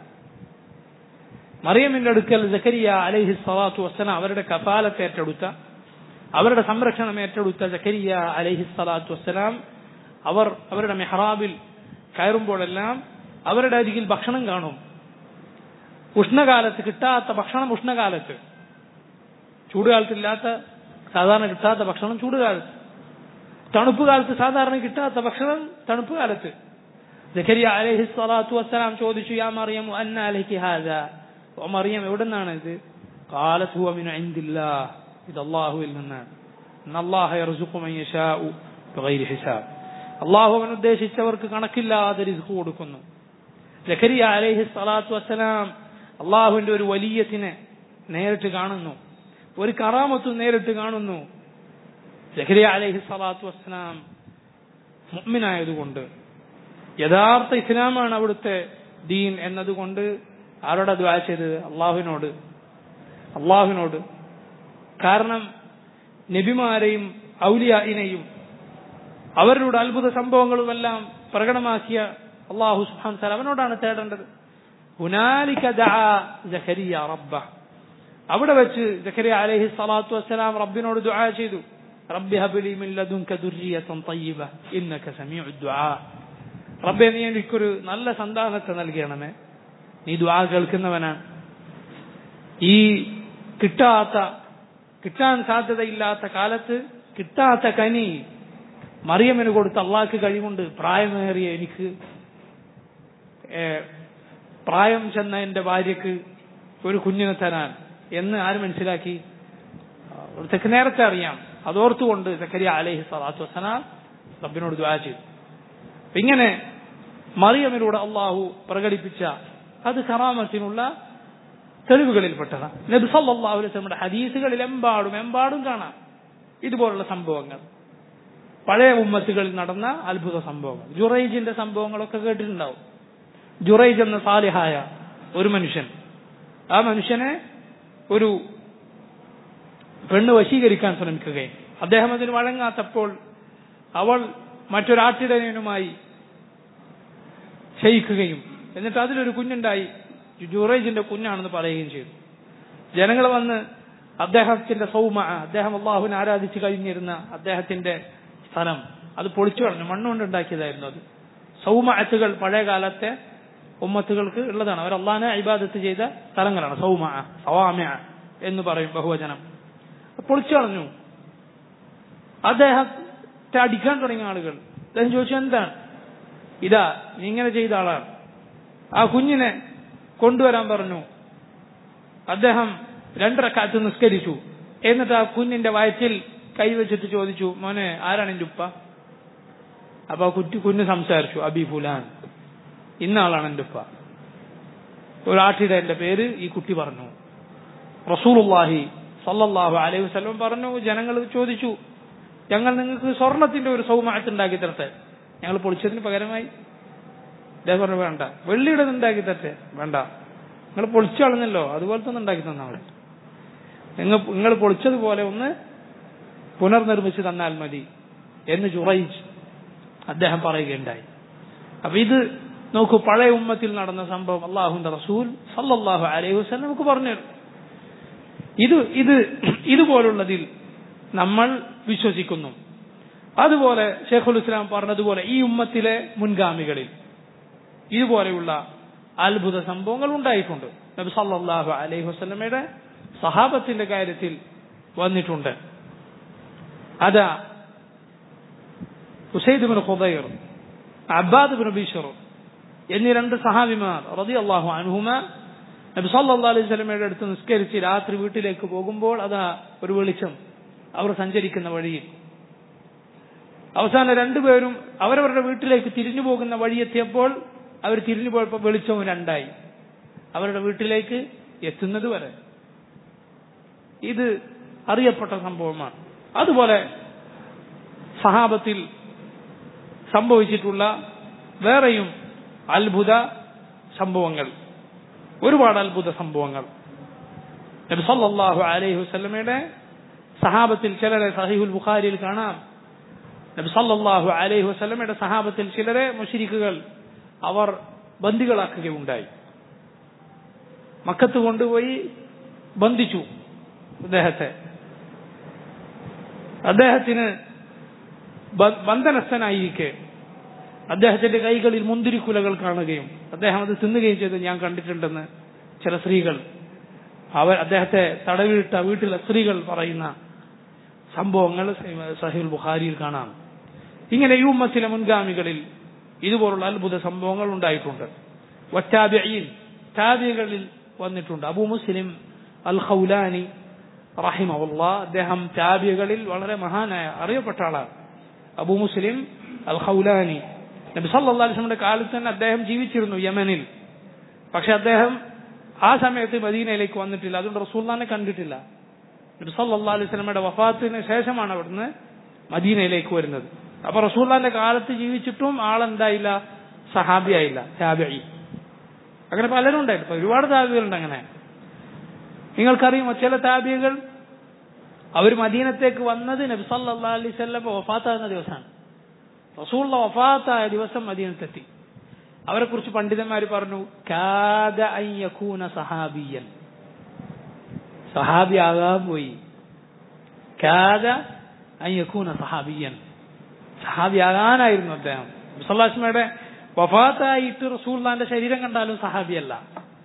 മറിയമിന്റെ അടുക്കൽ ജക്കരിയ അലൈഹി സ്വലാത്തു വസ്സലാം അവരുടെ കഫാലത്ത് ഏറ്റെടുത്ത അവരുടെ സംരക്ഷണം ഏറ്റെടുത്ത ജക്കരിയ അലൈഹി സ്വലാത്തു വസ്സലാം അവർ അവരുടെ മെഹ്റാബിൽ കയറുമ്പോഴെല്ലാം അവരുടെ അരികിൽ ഭക്ഷണം കാണും ഉഷ്ണകാലത്ത് കിട്ടാത്ത ഭക്ഷണം ഉഷ്ണകാലത്ത് ചൂടുകാലത്തില്ലാത്ത സാധാരണ കിട്ടാത്ത ഭക്ഷണം ചൂടുകാലത്ത് തണുപ്പ് കാലത്ത് സാധാരണ കിട്ടാത്ത ഭക്ഷണം തണുപ്പ് കാലത്ത് ജക്കരിയ അലൈഹി സ്വലാത്തു വസ്സലാം ചോദിച്ചു യാ മറിയം അന്ന അലൈഹി ഹാദ ഓ മറിയം എവിടെ നിന്നാണ് ഇത് കാലത്ത് ഹുവ മിൻ ഇൻദില്ലാഹ് ഇത് അള്ളാഹുവിൽ നിന്നാണ് അല്ലാഹ യർസുഖു മൻ യശാഉ ബിഗൈരി ഹിസാബ് അള്ളാഹു അവൻ ഉദ്ദേശിച്ചവർക്ക് കണക്കില്ലാതെ റിസ്ക് കൊടുക്കുന്നു ജക്കരിയ അലൈഹി സ്വലാത്തു വസ്സലാം അള്ളാഹുവിന്റെ ഒരു വലിയത്തിനെ നേരിട്ട് കാണുന്നു ഒരു കറാമത്തും നേരിട്ട് കാണുന്നു ജക്കരിയ അലൈഹി സ്വലാത്തു വസ്സലാം മുഅ്മിനായതുകൊണ്ട് യഥാർത്ഥ ഇസ്ലാമാണ് അവിടുത്തെ ദീൻ എന്നതുകൊണ്ട് ആരോടാ ദ്വാ ചെയ്തത് അള്ളാഹുവിനോട് അള്ളാഹുവിനോട് കാരണം നബിമാരെയും ഔലിയായിനെയും അവരുടെ അത്ഭുത സംഭവങ്ങളുമെല്ലാം പ്രകടമാക്കിയ അള്ളാഹു സുഹാൻ സാൽ അവനോടാണ് തേടേണ്ടത് ഹുനാലിക ദഅ ജഖരിയ റബ്ബ അവിടെ വെച്ച് ജഖരിയ അലൈഹി സ്വലാത്തു വസ്സലാം റബ്ബിനോട് ദുആ ചെയ്തു റബ്ബി ഹബ്ലി മിൻ ലദുൻക ദുർരിയതൻ തയ്യിബ ഇന്നക സമീഉ ദുആ റബ്ബെ നീ എനിക്കൊരു നല്ല സന്താനത്തെ നൽകണമേ നീ ദുആ കേൾക്കുന്നവനാണ് ഈ കിട്ടാത്ത കിട്ടാൻ സാധ്യതയില്ലാത്ത കാലത്ത് കിട്ടാത്ത കനി മറിയമ്മന് കൊടുത്ത അള്ളാഹ്ക്ക് കഴിവുണ്ട് പ്രായമേറിയ എനിക്ക് പ്രായം ചെന്ന എന്റെ ഭാര്യക്ക് ഒരു കുഞ്ഞിനെ തരാൻ എന്ന് ആര് മനസ്സിലാക്കി തെക്ക് നേരത്തെ അറിയാം അതോർത്തുകൊണ്ട് സക്കരിയ അലൈഹി സ്വലാത്തു വസ്സലാം റബ്ബിനോട് ദ്വാ ചെയ്തു ഇങ്ങനെ മറിയമിലൂടെ അള്ളാഹു പ്രകടിപ്പിച്ച അത് കറാമത്തിനുള്ള തെളിവുകളിൽപ്പെട്ടതാണ് നബി സല്ലല്ലാഹു അലൈഹി വസല്ലമയുടെ ഹദീസുകളിൽ എമ്പാടും എമ്പാടും കാണാം ഇതുപോലുള്ള സംഭവങ്ങൾ പഴയ ഉമ്മത്തുകളിൽ നടന്ന അത്ഭുത സംഭവങ്ങൾ ജുറൈജിന്റെ സംഭവങ്ങളൊക്കെ കേട്ടിട്ടുണ്ടാവും ജുറൈജ് എന്ന സാലിഹായ ഒരു മനുഷ്യൻ ആ മനുഷ്യനെ ഒരു പെണ്ണ് വശീകരിക്കാൻ ശ്രമിക്കുകയും അദ്ദേഹം അതിന് വഴങ്ങാത്തപ്പോൾ അവൾ മറ്റൊരാട്ടിടയനുമായി ക്ഷയിക്കുകയും എന്നിട്ട് അതിലൊരു കുഞ്ഞുണ്ടായി ജുറൈജിന്റെ കുഞ്ഞാണെന്ന് പറയുകയും ചെയ്തു ജനങ്ങൾ വന്ന് അദ്ദേഹത്തിന്റെ സൗമ അദ്ദേഹം അള്ളാഹുവിനെ ആരാധിച്ചു കഴിഞ്ഞിരുന്ന അദ്ദേഹത്തിന്റെ സ്ഥലം അത് പൊളിച്ചു കളഞ്ഞു മണ്ണുകൊണ്ട് ഉണ്ടാക്കിയതായിരുന്നു അത് സൗമഅത്തുകൾ പഴയ കാലത്തെ ഉമ്മത്തുകൾക്ക് ഉള്ളതാണ് അവർ അള്ളാഹിനെ ഇബാദത്ത് ചെയ്ത സ്ഥലങ്ങളാണ് സൗമ സവാമ്യ എന്ന് പറയും ബഹുവചനം പൊളിച്ചു കളഞ്ഞു അദ്ദേഹത്തെ അടിക്കാൻ തുടങ്ങിയ ആളുകൾ അദ്ദേഹം ചോദിച്ചു എന്താണ് ഇതാ നീ ഇങ്ങനെ ചെയ്ത ആളാണ് ആ കുഞ്ഞിനെ കൊണ്ടുവരാൻ പറഞ്ഞു അദ്ദേഹം രണ്ടരക്കാലത്ത് നിസ്കരിച്ചു എന്നിട്ട് ആ കുഞ്ഞിന്റെ വയറ്റിൽ കൈവച്ചിട്ട് ചോദിച്ചു മോനെ ആരാണ് എന്റെ ഉപ്പ അപ്പൊ ആ കുറ്റി കുഞ്ഞ് സംസാരിച്ചു അബി ഫുലാൻ ഇന്ന ആളാണ് എന്റെ ഉപ്പ ഒരാട്ടിയുടെ എന്റെ പേര് ഈ കുട്ടി പറഞ്ഞു റസൂലുള്ളാഹി സല്ലല്ലാഹു അലൈഹി വസല്ലം പറഞ്ഞു ജനങ്ങൾ ചോദിച്ചു ഞങ്ങൾ നിങ്ങൾക്ക് സ്വർണത്തിന്റെ ഒരു സൗമാറ്റ് ഉണ്ടാക്കി തരട്ടെ ഞങ്ങൾ പൊളിച്ചതിന് പകരമായി അദ്ദേഹം പറഞ്ഞു വേണ്ട വെള്ളിയുടെ ഉണ്ടാക്കി തരട്ടെ വേണ്ട നിങ്ങൾ പൊളിച്ചു കളഞ്ഞല്ലോ അതുപോലത്തെ ഒന്ന് ഉണ്ടാക്കി തന്നാൽ നിങ്ങൾ നിങ്ങൾ പൊളിച്ചതുപോലെ ഒന്ന് പുനർനിർമ്മിച്ച് തന്നാൽ മതി എന്ന് ജുറൈജ് അദ്ദേഹം പറയുകയുണ്ടായി അപ്പൊ ഇത് നോക്കൂ പഴയ ഉമ്മത്തിൽ നടന്ന സംഭവം അള്ളാഹുന്റെ റസൂൽ സല്ലല്ലാഹു അലൈഹി വസല്ലം നമുക്ക് പറഞ്ഞു ഇത് ഇത് ഇതുപോലുള്ളതിൽ നമ്മൾ വിശ്വസിക്കുന്നു അതുപോലെ ഷെയ്ഖുൽ ഇസ്ലാം പറഞ്ഞതുപോലെ ഈ ഉമ്മത്തിലെ മുൻഗാമികളിൽ ഇതുപോലെയുള്ള അത്ഭുത സംഭവങ്ങൾ ഉണ്ടായിട്ടുണ്ട് നബി സല്ലല്ലാഹു അലൈഹി വസല്ലമയുടെ സഹാബത്തിന്റെ കാര്യത്തിൽ വന്നിട്ടുണ്ട് അതാ Usaid bin Khudair Abbad bin Bishr എന്നീ രണ്ട് സഹാബിമാർ റളിയല്ലാഹു അൻഹുമ നബി സല്ലല്ലാഹു അലൈഹി വസല്ലമയുടെ അടുത്ത് നിസ്കരിച്ച് രാത്രി വീട്ടിലേക്ക് പോകുമ്പോൾ അതാ ഒരു വെളിച്ചം അവർ സഞ്ചരിക്കുന്ന വഴിയിൽ അവസാനം രണ്ടുപേരും അവരവരുടെ വീട്ടിലേക്ക് തിരിഞ്ഞു പോകുന്ന വഴിയെത്തിയപ്പോൾ അവർ തിരിഞ്ഞു പോയപ്പോൾ വെളിച്ചവും രണ്ടായി അവരുടെ വീട്ടിലേക്ക് എത്തുന്നത് വരെ ഇത് അറിയപ്പെട്ട സംഭവമാണ് അതുപോലെ സഹാബത്തിൽ സംഭവിച്ചിട്ടുള്ള വേറെയും അത്ഭുത സംഭവങ്ങൾ ഒരുപാട് അത്ഭുത സംഭവങ്ങൾ നബി സല്ലല്ലാഹു അലൈഹി വസല്ലമയുടെ സഹാബത്തിൽ ചിലരെ സഹീഹുൽ ബുഖാരിയിൽ കാണാം നബി സല്ലല്ലാഹു അലൈഹി വസല്ലമയുടെ സഹാബത്തിൽ ചിലരെ മുശ്രിക്കുകൾ അവർ ബന്ദികളാക്കുകയുണ്ടായി മക്കത്ത് കൊണ്ടുപോയി ബന്ധിച്ചു അദ്ദേഹത്തെ അദ്ദേഹത്തിന് ബന്ധനസ്ഥനായിരിക്കെ അദ്ദേഹത്തിന്റെ കൈകളിൽ മുന്തിരിക്കുലകൾ കാണുകയും അദ്ദേഹം അത് തിന്നുകയും ചെയ്ത് ഞാൻ കണ്ടിട്ടുണ്ടെന്ന് ചില സ്ത്രീകൾ അവർ അദ്ദേഹത്തെ തടവിട്ട വീട്ടിലെ സ്ത്രീകൾ പറയുന്ന സംഭവങ്ങൾ സഹീൽ ബുഖാരിയിൽ കാണാം ഇങ്ങനെ ഈ ഉമ്മത്തിലെ മുൻഗാമികളിൽ ഇതുപോലുള്ള അത്ഭുത സംഭവങ്ങൾ ഉണ്ടായിട്ടുണ്ട് വറ്റാബിയിൽ താബികളിൽ വന്നിട്ടുണ്ട് അബു മുസ്ലിം അൽ ഖൗലാനി റഹിമവുള്ള അദ്ദേഹം താബികളിൽ വളരെ മഹാനായ അറിയപ്പെട്ട ആളാണ് അബു മുസ്ലിം അൽ ഖൗലാനി നബി സല്ലല്ലാഹു അലൈഹി വസല്ലമയുടെ കാലത്ത് തന്നെ അദ്ദേഹം ജീവിച്ചിരുന്നു യമനിൽ പക്ഷെ അദ്ദേഹം ആ സമയത്ത് മദീനയിലേക്ക് വന്നിട്ടില്ല അതുകൊണ്ട് റസൂല്ലാനെ കണ്ടിട്ടില്ല നബി സല്ലല്ലാഹു അലൈഹി വസല്ലമയുടെ വഫാത്തിന് ശേഷമാണ് അവിടുന്ന് മദീനയിലേക്ക് വരുന്നത് അപ്പൊ റസൂല്ലാന്റെ കാലത്ത് ജീവിച്ചിട്ടും ആളെന്തായില്ല സഹാബിയായില്ല താബിഈ അങ്ങനെ പലരും ഉണ്ടായിരുന്നു ഒരുപാട് താബികളുണ്ട് അങ്ങനെ നിങ്ങൾക്കറിയുമോ ചില താബികൾ അവർ മദീനത്തേക്ക് വന്നത് നബി സല്ലല്ലാഹു അലൈഹി വസല്ലം വഫാത്താകുന്ന ദിവസമാണ് റസൂള്ള വഫാത്തായ ദിവസം മദീനത്തെത്തി അവരെ കുറിച്ച് പണ്ഡിതന്മാർ പറഞ്ഞു കാദ അയ്യക്കൂന സഹാബിയൻ സഹാബിയാകാൻ പോയി കാദ അയ്യക്കൂന സഹാബിയൻ സഹാബിയാകാനായിരുന്നു അദ്ദേഹം മുസല്ലാസ്മയുടെ വഫാത്തായിട്ട് റസൂള്ളാന്റെ ശരീരം കണ്ടാലും സഹാബിയല്ല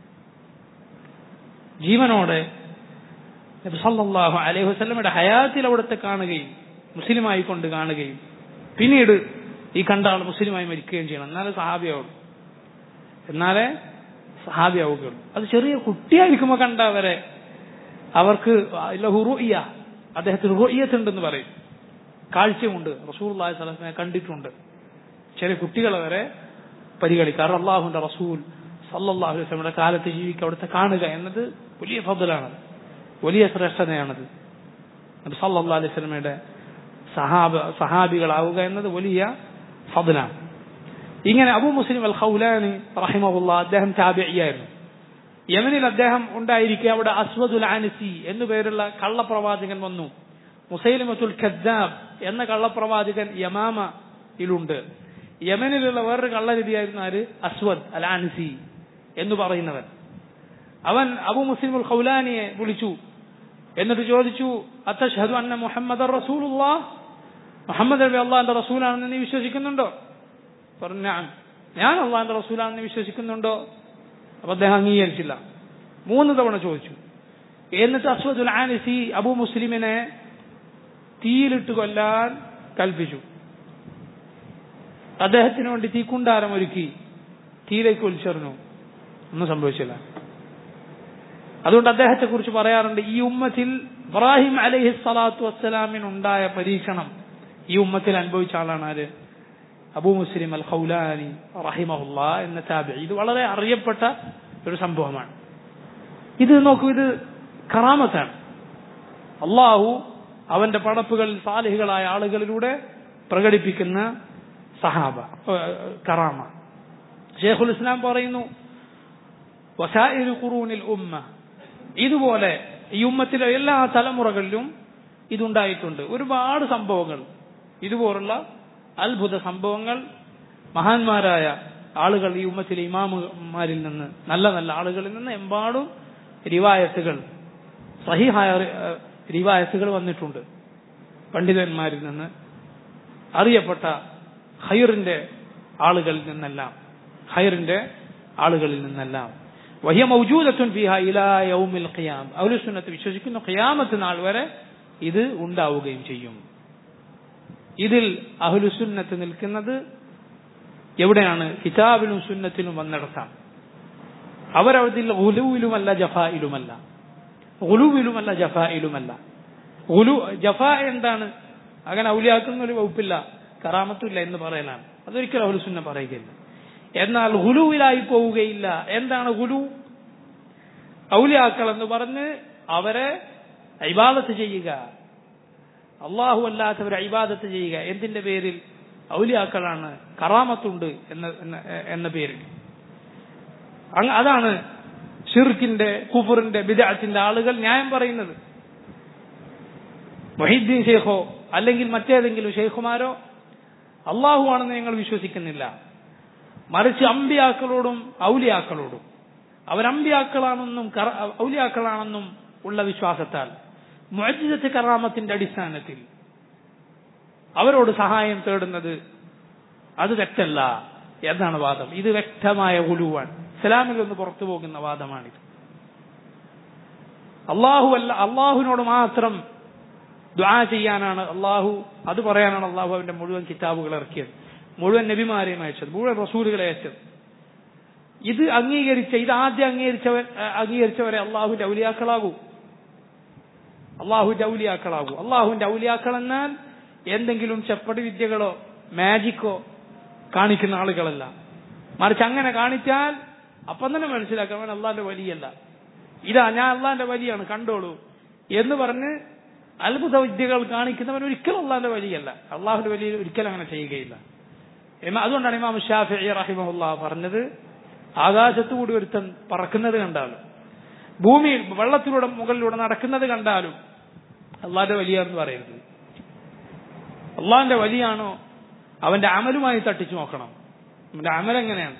ജീവനോടെ നബി സല്ലല്ലാഹു അലൈഹി വസല്ലമയുടെ ഹയാത്തിൽ അവിടുത്തെ കാണുകയും മുസ്ലിമായി കൊണ്ട് കാണുകയും പിന്നീട് ഈ കണ്ട ആൾ മുസ്ലിമായി മരിക്കുകയും ചെയ്യണം എന്നാലേ സഹാബിയാവുള്ളൂ എന്നാലേ സഹാബിയാവുകയുള്ളൂ അത് ചെറിയ കുട്ടിയായിരിക്കുമ്പോൾ കണ്ടവരെ അവർക്ക് റുഇയ അദ്ദേഹത്തിന് റുഇയത്തുണ്ടെന്ന് പറയും കാഴ്ചയുണ്ട് റസൂൽ അള്ളാഹി സ്വലമിനെ കണ്ടിട്ടുണ്ട് ചെറിയ കുട്ടികളെ വരെ പരിഗണിക്കുക കാരണം അള്ളാഹുന്റെ റസൂൽ സല്ലല്ലാഹു അലൈഹി വസല്ലമയുടെ കാലത്ത് ജീവിക്കുക അവിടുത്തെ കാണുക എന്നത് വലിയ ഫضലാണ് വലിയ ശ്രേഷ്ഠതയാണത് നബി സല്ലല്ലാഹു അലൈഹി വസല്ലമയുടെ സഹാബ സഹാബികളാവുക എന്നത് വലിയ ഫضലാണ് ഇങ്ങനെ അബു മുസ്ലിം അൽ ഖൗലാനി റഹിമഹുല്ല അദ്ദേഹം താബിയായിരുന്നു യമനിൽ അദ്ദേഹം ഉണ്ടായിരിക്കെ അവിടെ അസ്വദുൽ ആനസി എന്നു പേരുള്ള കള്ളപ്രവാചകൻ വന്നു മുസൈലിമത്തുൽ ഖദ്ദാബ് എന്ന കള്ളപ്രവാചകൻ യമാമയിലുണ്ട് യമനിലുള്ള വേറൊരു കള്ളരതിയായിരുന്നു ആര് അസ്വദ് അൽ ആൻസി എന്ന് പറയുന്നവൻ അവൻ അബു മുസ്ലിം ഉൽ ഖൗലാനിയെ വിളിച്ചു എന്നിട്ട് ചോദിച്ചു അത്തഷഹദു അന്ന മുഹമ്മദ് റസൂലുള്ളാ മുഹമ്മദ് നബി അള്ളാഹിന്റെ റസൂലാണെന്ന് നീ വിശ്വസിക്കുന്നുണ്ടോ പറഞ്ഞു ഞാൻ അള്ളാഹിന്റെ റസൂലാണെന്ന് വിശ്വസിക്കുന്നുണ്ടോ അപ്പൊ അദ്ദേഹം അംഗീകരിച്ചില്ല മൂന്ന് തവണ ചോദിച്ചു എന്നിട്ട് അസ്വദുൽ ആനിസി അബു മുസ്ലിമിനെ തീയിലിട്ട് കൊല്ലാൻ കൽപ്പിച്ചു അദ്ദേഹത്തിന് വേണ്ടി തീക്കുണ്ടാരം ഒരുക്കി തീയിലേക്ക് ഒലിച്ചെറിഞ്ഞു ഒന്നും സംഭവിച്ചില്ല അതുകൊണ്ട് അദ്ദേഹത്തെ കുറിച്ച് പറയാറുണ്ട് ഈ ഉമ്മത്തിൽ ഇബ്രാഹിം അലൈഹി സ്വലാത്തു വസ്സലാമിനുണ്ടായ പരീക്ഷണം ഈ ഉമ്മത്തിൽ അനുഭവിച്ച ആളാണ് ആര് അബൂ മുസ്ലിം അൽ ഖൗലാനി റഹിമഹുല്ല എന്ന താബി ഇത് വളരെ അറിയപ്പെട്ട ഒരു സംഭവമാണ് ഇത് നോക്കൂ ഇത് കറാമത്താണ് അള്ളാഹു അവന്റെ പടപ്പുകൾ സാലിഹികളായ ആളുകളിലൂടെ പ്രകടിപ്പിക്കുന്ന സഹാബ കറാമ ഷേഖുൽ ഇസ്ലാം പറയുന്നു വസായിരു ഖുറൂനിൽ ഉമ്മ ഇതുപോലെ ഈ ഉമ്മത്തിലെ എല്ലാ തലമുറകളിലും ഇതുണ്ടായിട്ടുണ്ട് ഒരുപാട് സംഭവങ്ങൾ ഇതുപോലുള്ള അത്ഭുത സംഭവങ്ങൾ മഹാന്മാരായ ആളുകൾ ഈ ഉമ്മത്തിലെ ഇമാമുമാരിൽ നിന്ന് നല്ല നല്ല ആളുകളിൽ നിന്ന് എമ്പാടും റിവായത്തുകൾ സഹിഹായ റിവായത്തുകൾ വന്നിട്ടുണ്ട് പണ്ഡിതന്മാരിൽ നിന്ന് അറിയപ്പെട്ട ഹൈറിന്റെ ആളുകളിൽ നിന്നെല്ലാം ഹൈറിന്റെ ആളുകളിൽ നിന്നെല്ലാം വഹിയ മൗജൂദത്തുൻ ഫിഹ ഇലാ യൗമിൽ ഖിയാം അഹ്ലുസുന്നത്ത് വിശ്വസിക്കുന്ന ഖിയാമത്ത് നാൾ വരെ ഇത് ഉണ്ടാവുകയും ചെയ്യും ഇതിൽ അഹ്ലുസുന്നത്ത് നിൽക്കുന്നത് എവിടെയാണ് കിതാബിലും സുന്നത്തിലും വന്നിടത്താണ് അവരതിൽ ഉലുവിലുമല്ല ജഫായിലുമല്ല ഉലുവിലുമല്ല ജഫായിലുമല്ല ഉലു ജഫ എന്താണ് അങ്ങനെ ഔലിയാക്കുന്ന ഒരു വകുപ്പില്ല കറാമത്തില്ല എന്ന് പറയലാണ് അതൊരിക്കലും അഹ്ലുസുന്ന പറയുകയില്ല എന്നാൽ ഹുലുവിലായി പോവുകയില്ല എന്താണ് ഹുലു ഔലിയാക്കൾ എന്ന് പറഞ്ഞ് അവരെ ഇബാദത്ത് ചെയ്യുക അള്ളാഹു അല്ലാത്തവരെ ഇബാദത്ത് ചെയ്യുക എന്തിന്റെ പേരിൽ ഔലിയാക്കളാണ് കറാമത്തുണ്ട് എന്ന എന്ന- എന്ന പേരിൽ അങ്ങ് അതാണ് ഷിർക്കിന്റെ കുഫറിന്റെ ബിദഅത്തിന്റെ ആളുകൾ ന്യായം പറയുന്നത് മൊഹീദ്ദീൻ ഷെയ്ഖോ അല്ലെങ്കിൽ മറ്റേതെങ്കിലും ഷെയ്ഖുമാരോ അള്ളാഹു ആണെന്ന് ഞങ്ങൾ വിശ്വസിക്കുന്നില്ല മറിച്ച് അമ്പിയാക്കളോടും ഔലിയാക്കളോടും അവരമ്പിയാക്കളാണെന്നും കറ- ഔലിയാക്കളാണെന്നും ഉള്ള വിശ്വാസത്താൽ മുഅജ്ജിസത്ത് കറാമത്തിന്റെ അടിസ്ഥാനത്തിൽ അവരോട് സഹായം തേടുന്നത് അത് തെറ്റല്ല എന്നാണ് വാദം ഇത് വ്യക്തമായ ഉലുവാണ് ഇസ്ലാമിൽ നിന്ന് പുറത്തു പോകുന്ന വാദമാണിത് അള്ളാഹു അല്ല അള്ളാഹുവിനോട് മാത്രം ദ്വാ ചെയ്യാനാണ് അള്ളാഹു അത് പറയാനാണ് അള്ളാഹു അവന്റെ മുഴുവൻ കിതാബുകൾ ഇറക്കിയത് മുഴുവൻ നബിമാരെയും അയച്ചത് മുഴുവൻ റസൂലുകളെ അയച്ചത് ഇത് അംഗീകരിച്ച ഇത് ആദ്യം അംഗീകരിച്ചവർ അംഗീകരിച്ചവരെ അള്ളാഹുവിന്റെ ഔലിയാക്കളാകൂ അള്ളാഹുവിന്റെ ഔലിയാക്കളാകൂ അള്ളാഹുവിന്റെ ഔലിയാക്കൾ എന്നാൽ എന്തെങ്കിലും ചെപ്പടി വിദ്യകളോ മാജിക്കോ കാണിക്കുന്ന ആളുകളല്ല മറിച്ച് അങ്ങനെ കാണിച്ചാൽ അപ്പം തന്നെ മനസ്സിലാക്കാം അവൻ അള്ളാന്റെ വലിയല്ല ഇതാ ഞാൻ അള്ളാന്റെ വലിയാണ് കണ്ടോളൂ എന്ന് പറഞ്ഞ് അത്ഭുത വിദ്യകൾ കാണിക്കുന്നവൻ ഒരിക്കലും അള്ളാന്റെ വലിയല്ല അള്ളാഹുന്റെ വലിയ ഒരിക്കലും അങ്ങനെ ചെയ്യുകയില്ല ഇമാ- അതുകൊണ്ടാണ് ഇമാം ഷാഫി റഹിമഹുല്ല പറഞ്ഞത് ആകാശത്തുകൂടി ഒരുത്തൻ പറക്കുന്നത് കണ്ടാലും ഭൂമിയിൽ വെള്ളത്തിലൂടെ മുകളിലൂടെ നടക്കുന്നത് കണ്ടാലും അള്ളാന്റെ വലിയ എന്ന് പറയരുത് അള്ളാന്റെ വലിയാണോ അവന്റെ അമലുമായി തട്ടിച്ചു നോക്കണം അവന്റെ അമൽ എങ്ങനെയാണ്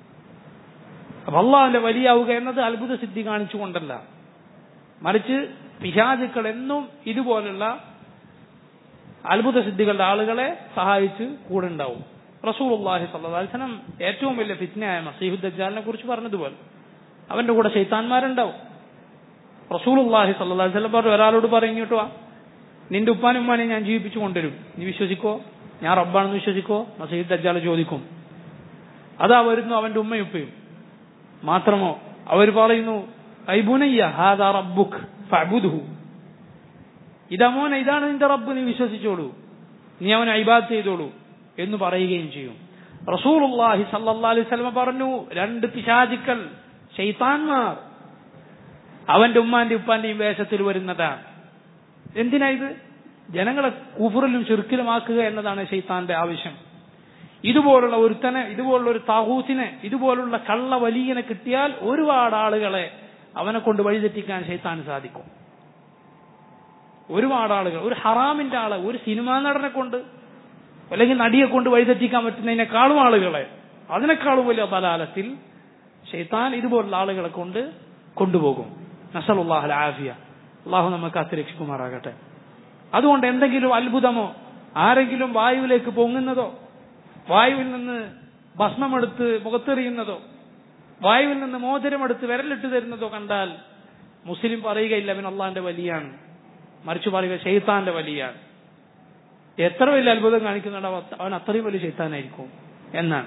അപ്പൊ അള്ളാഹുവിന്റെ വലിയാവുക എന്നത് അത്ഭുത സിദ്ധി കാണിച്ചുകൊണ്ടല്ല മറിച്ച് പിശാചുക്കൾ എന്നും ഇതുപോലുള്ള അത്ഭുത സിദ്ധികളുടെ ആളുകളെ സഹായിച്ച് കൂടെ ഉണ്ടാവും റസൂലുള്ളാഹി സ്വല്ലല്ലാഹു അലൈഹി വസല്ലം ഏറ്റവും വലിയ ഫിത്നയായ മസീഹു ദജ്ജാലിനെ കുറിച്ച് പറഞ്ഞതുപോലെ അവന്റെ കൂടെ ശൈത്താന്മാരുണ്ടാവും റസൂലുള്ളാഹി സ്വല്ലല്ലാഹു അലൈഹി വസല്ലം പറഞ്ഞു ഒരാളോട് പറയും ഇങ്ങോട്ട് വാ നിന്റെ ഉപ്പാനും ഉമ്മാനെ ഞാൻ ജീവിപ്പിച്ചു കൊണ്ടുവരും നീ വിശ്വസിക്കോ ഞാൻ റബ്ബാണെന്ന് വിശ്വസിക്കോ മസീദ് ദജ്ജാൽ ചോദിക്കും അതാ വരുന്നു അവന്റെ ഉമ്മയും ഉപ്പയും മാത്രമോ അവർ പറയുന്നു ഐബുനയ്യ ഹാദാ റബ്ബുക് ഫഅബുദ്ഹു ഇതാ മോനെ ഇതാണ് നിന്റെ റബ്ബ് നീ വിശ്വസിച്ചോളൂ നീ അവനെ ഇബാദ് ചെയ്തോളൂ എന്ന് പറയുകയും ചെയ്യും റസൂലുള്ളാഹി സല്ലല്ലാഹു അലൈഹി വസല്ലം പറഞ്ഞു രണ്ട് പിശാചുക്കൾ ശൈത്താൻമാർ അവന്റെ ഉമ്മാന്റെ ഉപ്പാന്റെയും വേഷത്തിൽ വരുന്നതാണ് എന്തിനാ ഇത് ജനങ്ങളെ കുഫറിലും ചുരുക്കിലുമാക്കുക എന്നതാണ് ഷെയ്ത്താന്റെ ആവശ്യം ഇതുപോലുള്ള ഒരുത്തനെ ഇതുപോലുള്ള ഒരു താഹൂസിനെ ഇതുപോലുള്ള കള്ള വലിയനെ കിട്ടിയാൽ ഒരുപാട് ആളുകളെ അവനെ കൊണ്ട് വഴിതെറ്റിക്കാൻ ഷെയ്ത്താന് സാധിക്കും ഒരുപാട് ആളുകൾ ഒരു ഹറാമിന്റെ ആളെ ഒരു സിനിമാ നടനെ കൊണ്ട് അല്ലെങ്കിൽ നടിയെ കൊണ്ട് വഴിതെറ്റിക്കാൻ പറ്റുന്നതിനേക്കാളും ആളുകളെ അതിനേക്കാളും വലിയ ബലാലത്തിൽ ഷെയ്ത്താൻ ഇതുപോലുള്ള ആളുകളെ കൊണ്ട് കൊണ്ടുപോകും നസലുല്ലാഹൽ ആഫിയ അള്ളാഹു നമുക്ക് അത്തിരക്ഷിക്കുമാറാകട്ടെ അതുകൊണ്ട് എന്തെങ്കിലും അത്ഭുതമോ ആരെങ്കിലും വായുവിലേക്ക് പൊങ്ങുന്നതോ വായുവിൽ നിന്ന് ഭസ്മമെടുത്ത് മുഖത്തെറിയുന്നതോ വായുവിൽ നിന്ന് മോതിരമെടുത്ത് വിരലിട്ട് തരുന്നതോ കണ്ടാൽ മുസ്ലിം പറയുകയില്ല അവൻ അള്ളാന്റെ വലിയാണ് മറിച്ച് പറയുക ഷെയ്ത്താന്റെ വലിയാണ് എത്ര വലിയ അത്ഭുതം കാണിക്കുന്നുണ്ടോ അവ- അവൻ അത്രയും വലിയ ഷെയ്ത്താനായിരിക്കും എന്നാണ്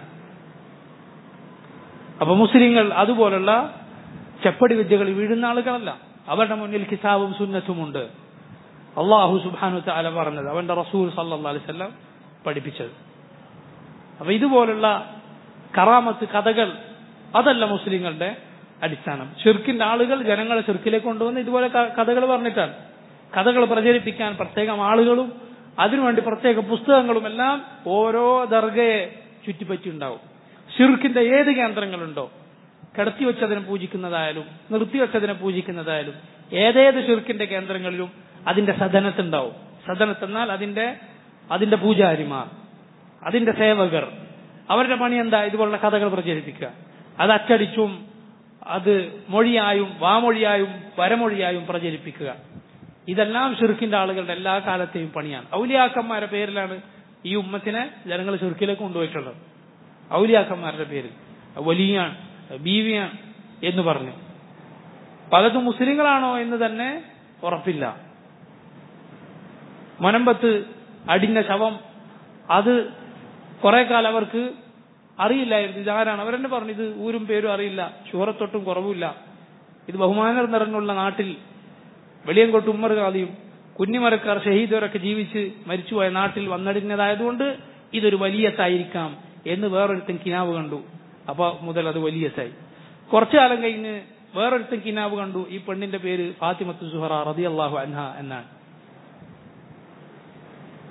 അപ്പൊ മുസ്ലിങ്ങൾ അതുപോലുള്ള ചെപ്പടി വിദ്യകൾ വീഴുന്ന ആളുകളല്ല അവരുടെ മുന്നിൽ കിതാബും സുന്നത്തുമുണ്ട് അള്ളാഹു സുബാനു താല പറഞ്ഞത് അവന്റെ റസൂൽ സല്ലാ അലൈവല്ലം പഠിപ്പിച്ചത് അപ്പൊ ഇതുപോലുള്ള കറാമത്ത് കഥകൾ അതല്ല മുസ്ലിങ്ങളുടെ അടിസ്ഥാനം ഷിർക്കിന്റെ ആളുകൾ ജനങ്ങളെ ഷിർക്കിലേക്ക് കൊണ്ടുവന്ന് ഇതുപോലെ കഥകൾ പറഞ്ഞിട്ടാണ് കഥകൾ പ്രചരിപ്പിക്കാൻ പ്രത്യേകം ആളുകളും അതിനുവേണ്ടി പ്രത്യേക പുസ്തകങ്ങളും എല്ലാം ഓരോ ദർഗയെ ചുറ്റിപ്പറ്റിയുണ്ടാവും ഷിർക്കിന്റെ ഏത് കേന്ദ്രങ്ങളുണ്ടോ കിടത്തി വെച്ചതിനെ പൂജിക്കുന്നതായാലും നിർത്തിവെച്ചതിനെ പൂജിക്കുന്നതായാലും ഏതേത് ഷിർക്കിന്റെ കേന്ദ്രങ്ങളിലും അതിന്റെ സദനത്തുണ്ടാവും സദനത്ത് എന്നാൽ അതിന്റെ അതിന്റെ പൂജാരിമാർ അതിന്റെ സേവകർ അവരുടെ പണി എന്താ ഇതുപോലുള്ള കഥകൾ പ്രചരിപ്പിക്കുക അത് അച്ചടിച്ചും അത് മൊഴിയായും വാമൊഴിയായും വരമൊഴിയായും പ്രചരിപ്പിക്കുക ഇതെല്ലാം ഷിർക്കിന്റെ ആളുകളുടെ എല്ലാ കാലത്തെയും പണിയാണ് ഔലിയാക്കന്മാരുടെ പേരിലാണ് ഈ ഉമ്മത്തിനെ ജനങ്ങൾ ഷിർക്കിലേക്ക് കൊണ്ടുപോയിട്ടുള്ളത് ഔലിയാക്കന്മാരുടെ പേരിൽ വലിയാണ് ബീവിയാണ് എന്ന് പറഞ്ഞു പലതും മുസ്ലിങ്ങളാണോ എന്ന് തന്നെ ഉറപ്പില്ല മൊനമ്പത്ത് അടിഞ്ഞ ശവം അത് കുറെ കാലം അവർക്ക് അറിയില്ലായിരുന്നു ഇതാരാണ് അവരെന്നെ പറഞ്ഞു ഇത് ഊരും പേരും അറിയില്ല ഷുഹറത്തൊട്ടും കുറവില്ല ഇത് ബഹുമാനം നിറഞ്ഞുള്ള നാട്ടിൽ വെളിയങ്കോട്ട് ഉമ്മർ ഖാദിയും കുഞ്ഞിമരക്കാർ ഷഹീദരൊക്കെ ജീവിച്ച് മരിച്ചുപോയ നാട്ടിൽ വന്നടിഞ്ഞതായതുകൊണ്ട് ഇതൊരു വലിയത്തായിരിക്കാം എന്ന് വേറൊരുത്തൻ കിനാവ് കണ്ടു അപ്പൊ മുതൽ അത് വലിയത്തായി കുറച്ചു കാലം കഴിഞ്ഞ് വേറൊരുത്തൻ കിനാവ് കണ്ടു ഈ പെണ്ണിന്റെ പേര് ഫാത്തിമത്ത് സുഹറ റതി അള്ളാഹു അൻഹ എന്നാണ്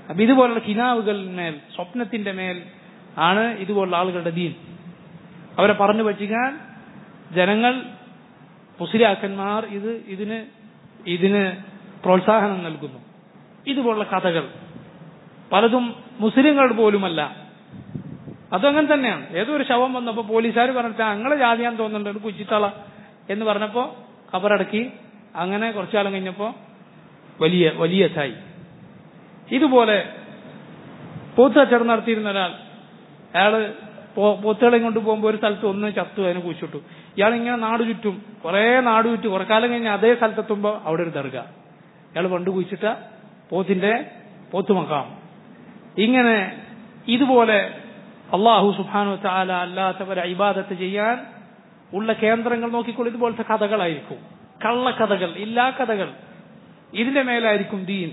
അപ്പൊ ഇതുപോലുള്ള കിനാവുകളിന്മേൽ സ്വപ്നത്തിന്റെ മേൽ ആണ് ഇതുപോലുള്ള ആളുകളുടെ ദീൻ അവരെ പറഞ്ഞു പറ്റിക്കാൻ ജനങ്ങൾ മുസ്ലിയാക്കന്മാർ ഇത് ഇതിന് ഇതിന് പ്രോത്സാഹനം നൽകുന്നു ഇതുപോലുള്ള കഥകൾ പലതും മുസ്ലിങ്ങൾ പോലുമല്ല അതങ്ങനെ തന്നെയാണ് ഏതോ ഒരു ശവം വന്നപ്പോൾ പോലീസുകാർ പറഞ്ഞിട്ട് ഞങ്ങളെ ജാതിയാൻ തോന്നുന്നുണ്ട് കുച്ചിത്തള എന്ന് പറഞ്ഞപ്പോൾ കബറടക്കി അങ്ങനെ കുറച്ചു കാലം കഴിഞ്ഞപ്പോൾ വലിയ വലിയ സായി ഇതുപോലെ പോത്ത് കച്ചവടം നടത്തിയിരുന്ന ഒരാൾ അയാള് പോത്തുകളെ കൊണ്ട് പോകുമ്പോൾ ഒരു സ്ഥലത്ത് ഒന്ന് ചത്തു അതിനെ കുഴിച്ചിട്ടു ഇയാൾ ഇങ്ങനെ നാട് ചുറ്റും കുറെ നാട് ചുറ്റും കുറെ കാലം കഴിഞ്ഞ് അതേ സ്ഥലത്തെത്തുമ്പോൾ അവിടെ ഒരു ദർഗ ഇയാൾ പണ്ട് കുഴിച്ചിട്ട പോത്തിന്റെ പോത്തുമക്കാം ഇങ്ങനെ ഇതുപോലെ അള്ളാഹു സുബാനു താല അല്ലാത്തവരെ ഇബാദത്ത് ചെയ്യാൻ ഉള്ള കേന്ദ്രങ്ങൾ നോക്കിക്കൊണ്ട് ഇതുപോലത്തെ കഥകളായിരിക്കും കള്ളക്കഥകൾ ഇല്ലാ കഥകൾ ഇതിന്റെ മേലായിരിക്കും ദീൻ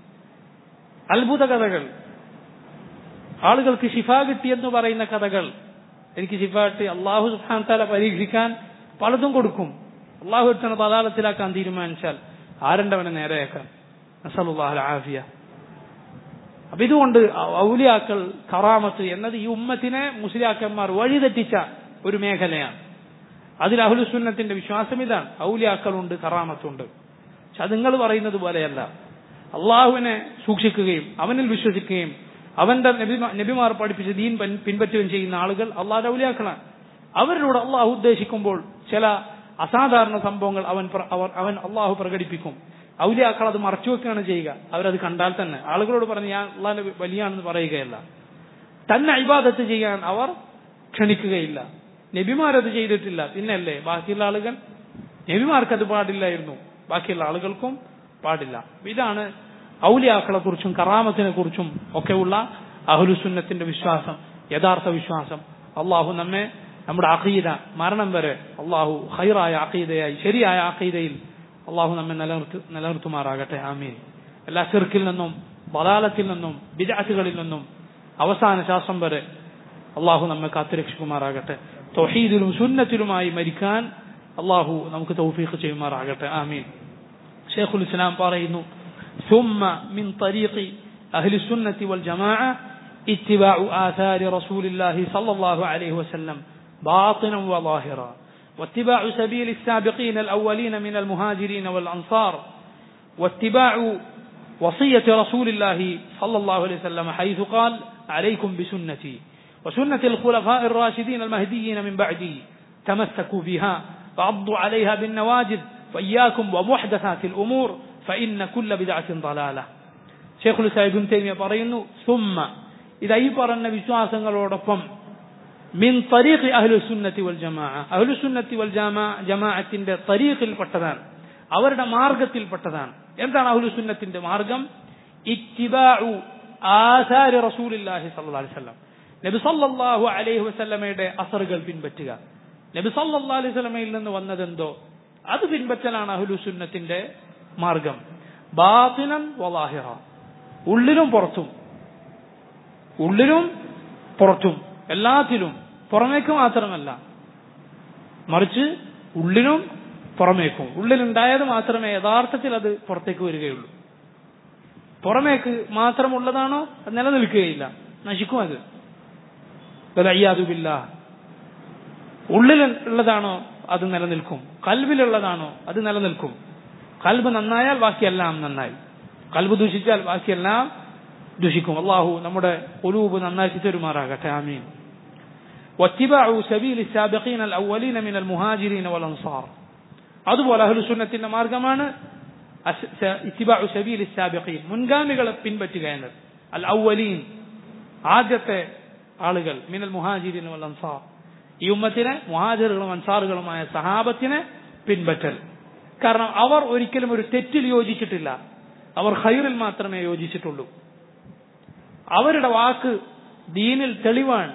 അത്ഭുത കഥകൾ ആളുകൾക്ക് ശിഫ കിട്ടിയെന്ന് പറയുന്ന കഥകൾ എനിക്ക് ശിഫ കിട്ടി അള്ളാഹു സുബാൻ താല പരീക്ഷിക്കാൻ പലതും കൊടുക്കും അള്ളാഹു എടുത്തണ പതാളത്തിലാക്കാൻ തീരുമാനിച്ചാൽ ആരണ്ടവനെ നേരെയാക്കാൻ നസലുല്ലാഹ് ആഫിയ അപ്പൊ ഇതുകൊണ്ട് ഔലിയാക്കൾ കറാമത്ത് എന്നത് ഈ ഉമ്മത്തിനെ മുസ്ലിയാക്കന്മാർ വഴിതെറ്റിച്ച ഒരു മേഖലയാണ് അതിൽ അഹുലുസുന്നത്തിന്റെ വിശ്വാസം ഇതാണ് ഔലിയാക്കളുണ്ട് കറാമത്തുണ്ട് പക്ഷെ അത് നിങ്ങൾ പറയുന്നത് പോലെയല്ല അള്ളാഹുവിനെ സൂക്ഷിക്കുകയും അവനിൽ വിശ്വസിക്കുകയും അവന്റെ നബിമാർ പഠിപ്പിച്ച ദീൻ പിൻപറ്റുകയും ചെയ്യുന്ന ആളുകൾ അള്ളാഹുടെ ഔലിയാക്കളാണ് അവരിലൂടെ അള്ളാഹു ഉദ്ദേശിക്കുമ്പോൾ ചില അസാധാരണ സംഭവങ്ങൾ അവൻ അവർ അവൻ അള്ളാഹു പ്രകടിപ്പിക്കും ഔലിയാക്കൾ അത് മറച്ചു വെക്കുകയാണ് ചെയ്യുക അവരത് കണ്ടാൽ തന്നെ ആളുകളോട് പറഞ്ഞ് ഞാൻ അള്ളാഹിന്റെ വലിയാണെന്ന് പറയുകയല്ല തന്നെ അഭിബാധത്ത് ചെയ്യാൻ അവർ ക്ഷണിക്കുകയില്ല നബിമാരത് ചെയ്തിട്ടില്ല പിന്നല്ലേ ബാക്കിയുള്ള ആളുകൾ നബിമാർക്കത് പാടില്ലായിരുന്നു ബാക്കിയുള്ള ആളുകൾക്കും പാടില്ല ഇതാണ് ഔലിയാക്കളെ കുറിച്ചും കറാമത്തിനെ കുറിച്ചും ഒക്കെയുള്ള അഹുലുസുന്നത്തിന്റെ വിശ്വാസം യഥാർത്ഥ വിശ്വാസം അള്ളാഹു നമ്മെ നമ്മുടെ അഖീദ മരണം വരെ അള്ളാഹു ഹൈറായ അഖീദയായി ശരിയായ അഖീദയിൽ അള്ളാഹു നമ്മെ നിലനിർത്തി നിലനിർത്തുമാറാകട്ടെ ആമീൻ എല്ലാ ചെറുക്കിൽ നിന്നും ബലാലത്തിൽ നിന്നും ബിജാറ്റുകളിൽ നിന്നും അവസാന ശ്വാസം വരെ അള്ളാഹു നമ്മെ കാത്തുരക്ഷിക്കുമാറാകട്ടെ തൊഹീദിലും സുന്നത്തിലുമായി മരിക്കാൻ അള്ളാഹു നമുക്ക് തൗഫീഖ് ചെയ്യുമാറാകട്ടെ ആമീൻ ഷെയ്ഖുൽ ഇസ്ലാം പറയുന്നു ثم من طريق أهل السنة والجماعة اتباع آثار رسول الله صلى الله عليه وسلم باطنا وظاهرا واتباع سبيل السابقين الأولين من المهاجرين والأنصار واتباع وصية رسول الله صلى الله عليه وسلم حيث قال عليكم بسنتي وسنة الخلفاء الراشدين المهديين من بعدي تمسكوا بها وعضوا عليها بالنواجذ وإياكم ومحدثات الأمور فإن كل بدعة ضلالة شيخ الإسلام ابن تيمية പറയുന്നു ثم إذا ഈ പറഞ്ഞ വിശ്വാസങ്ങളോടൊപ്പം മിൻ തരീഖ് അഹ്ലു സുന്നത്തി വൽ ജമാഅ അഹ്ലു സുന്നത്തി വൽ ജമാഅത്തിന്റെ തരീഖിൽ പെട്ടതാണ് അവരുടെ മാർഗത്തിൽപ്പെട്ടതാണ് എന്താണ് അഹ്ലു സുന്നത്തിന്റെ മാർഗം ഇത്തിബാഉ ആസാരി റസൂലില്ലാഹി സല്ലല്ലാഹു അലൈഹി വസല്ലം നബി സല്ലല്ലാഹു അലൈഹി വസല്ലമയുടെ അസറുകൾ പിൻപറ്റുക നബി സല്ലല്ലാഹു അലൈഹി വസല്ലമയിൽ നിന്ന് വന്നതെന്തോ അത് പിൻപറ്റലാണ് അഹ്ലു സുന്നത്തിന്റെ മാർഗം ബാത്തിനൻ വലാഹിറ ഉള്ളിലും പുറത്തും ഉള്ളിലും പുറത്തും എല്ലാത്തിലും പുറമേക്ക് മാത്രമല്ല മറിച്ച് ഉള്ളിലും പുറമേക്കും ഉള്ളിലുണ്ടായത് മാത്രമേ യഥാർത്ഥത്തിൽ അത് പുറത്തേക്ക് വരികയുള്ളൂ പുറമേക്ക് മാത്രമുള്ളതാണോ അത് നിലനിൽക്കുകയില്ല നശിക്കും അത് അയ്യാതുബില്ല ഉള്ളിൽ ഉള്ളതാണോ അത് നിലനിൽക്കും കൽവിലുള്ളതാണോ അത് നിലനിൽക്കും കൽബ് നന്നായാൽ ബാക്കിയെല്ലാം നന്നായി കൽബ് ദുഷിച്ചാൽ ബാക്കിയെല്ലാം ദുഷിക്കും അള്ളാഹു നമ്മുടെ ഒലൂബ് നന്നാക്കി തരുമാറാകട്ടെ ആമീൻ واتباع سبيل السابقين الأولين من المهاجرين والأنصار അതുപോലെ അഹ്ലുസുന്നത്തിന്റെ മാർഗമാണ് ഇത്തിബാഉ സബീൽ സാബിഖീൻ മുൻഗാമികളെ പിൻപറ്റുക എന്നത് അൽ ഔവലീൻ ആദ്യത്തെ ആളുകൾ മിനൽ മുഹാജിരിൻ വൽ അൻസാർ ഈ ഉമ്മത്തിനെ മുഹാജിറുകളും അൻസാറുകളുമായ സഹാബത്തിനെ പിൻപറ്റൽ കാരണം അവർ ഒരിക്കലും ഒരു തെറ്റിൽ യോജിച്ചിട്ടില്ല അവർ ഖൈറിൽ മാത്രമേ യോജിച്ചിട്ടുള്ളൂ അവരുടെ വാക്ക് ദീനിൽ തെളിവാണ്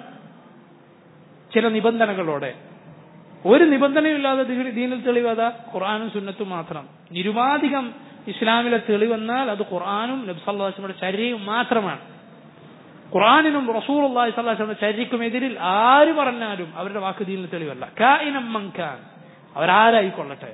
ചില നിബന്ധനകളോടെ ഒരു നിബന്ധനയില്ലാതെ ദീനിൽ തെളിവത ഖുർആാനും സുന്നത്തും മാത്രം നിരുപാധികം ഇസ്ലാമിലെ തെളിവെന്നാൽ അത് ഖുർആാനും നബ്സല്ലാസ്ലയുടെ ചര്യയും മാത്രമാണ് ഖുർആാനിനും റസൂൽ അള്ളാഹി സ്വല്ലാസ്ലയുടെ ചര്യക്കും എതിരിൽ ആര് പറഞ്ഞാലും അവരുടെ വാക്ക് ദീനിൽ തെളിവല്ല കായിനം മങ്കാൻ അവരാരായിക്കൊള്ളട്ടെ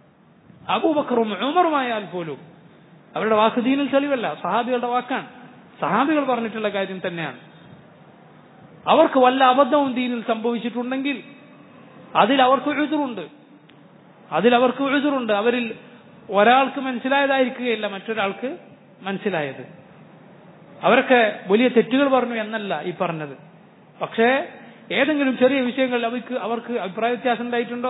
അബൂബക്കറും ഉമറുമായാൽ പോലും അവരുടെ വാക്ക് ദീനിൽ തെളിവല്ല സഹാബികളുടെ വാക്കാണ് സഹാബികൾ പറഞ്ഞിട്ടുള്ള കാര്യം തന്നെയാണ് അവർക്ക് വല്ല അബദ്ധവും ദീനിൽ സംഭവിച്ചിട്ടുണ്ടെങ്കിൽ അതിൽ അവർക്ക് എഴുതുറുണ്ട് അതിൽ അവർക്ക് എഴുതുറുണ്ട് അവരിൽ ഒരാൾക്ക് മനസ്സിലായതായിരിക്കുകയില്ല മറ്റൊരാൾക്ക് മനസ്സിലായത് അവരൊക്കെ വലിയ തെറ്റുകൾ പറഞ്ഞു എന്നല്ല ഈ പറഞ്ഞത് പക്ഷേ ഏതെങ്കിലും ചെറിയ വിഷയങ്ങളിൽ അവർക്ക് അവർക്ക് അഭിപ്രായ വ്യത്യാസം ഉണ്ടായിട്ടുണ്ടോ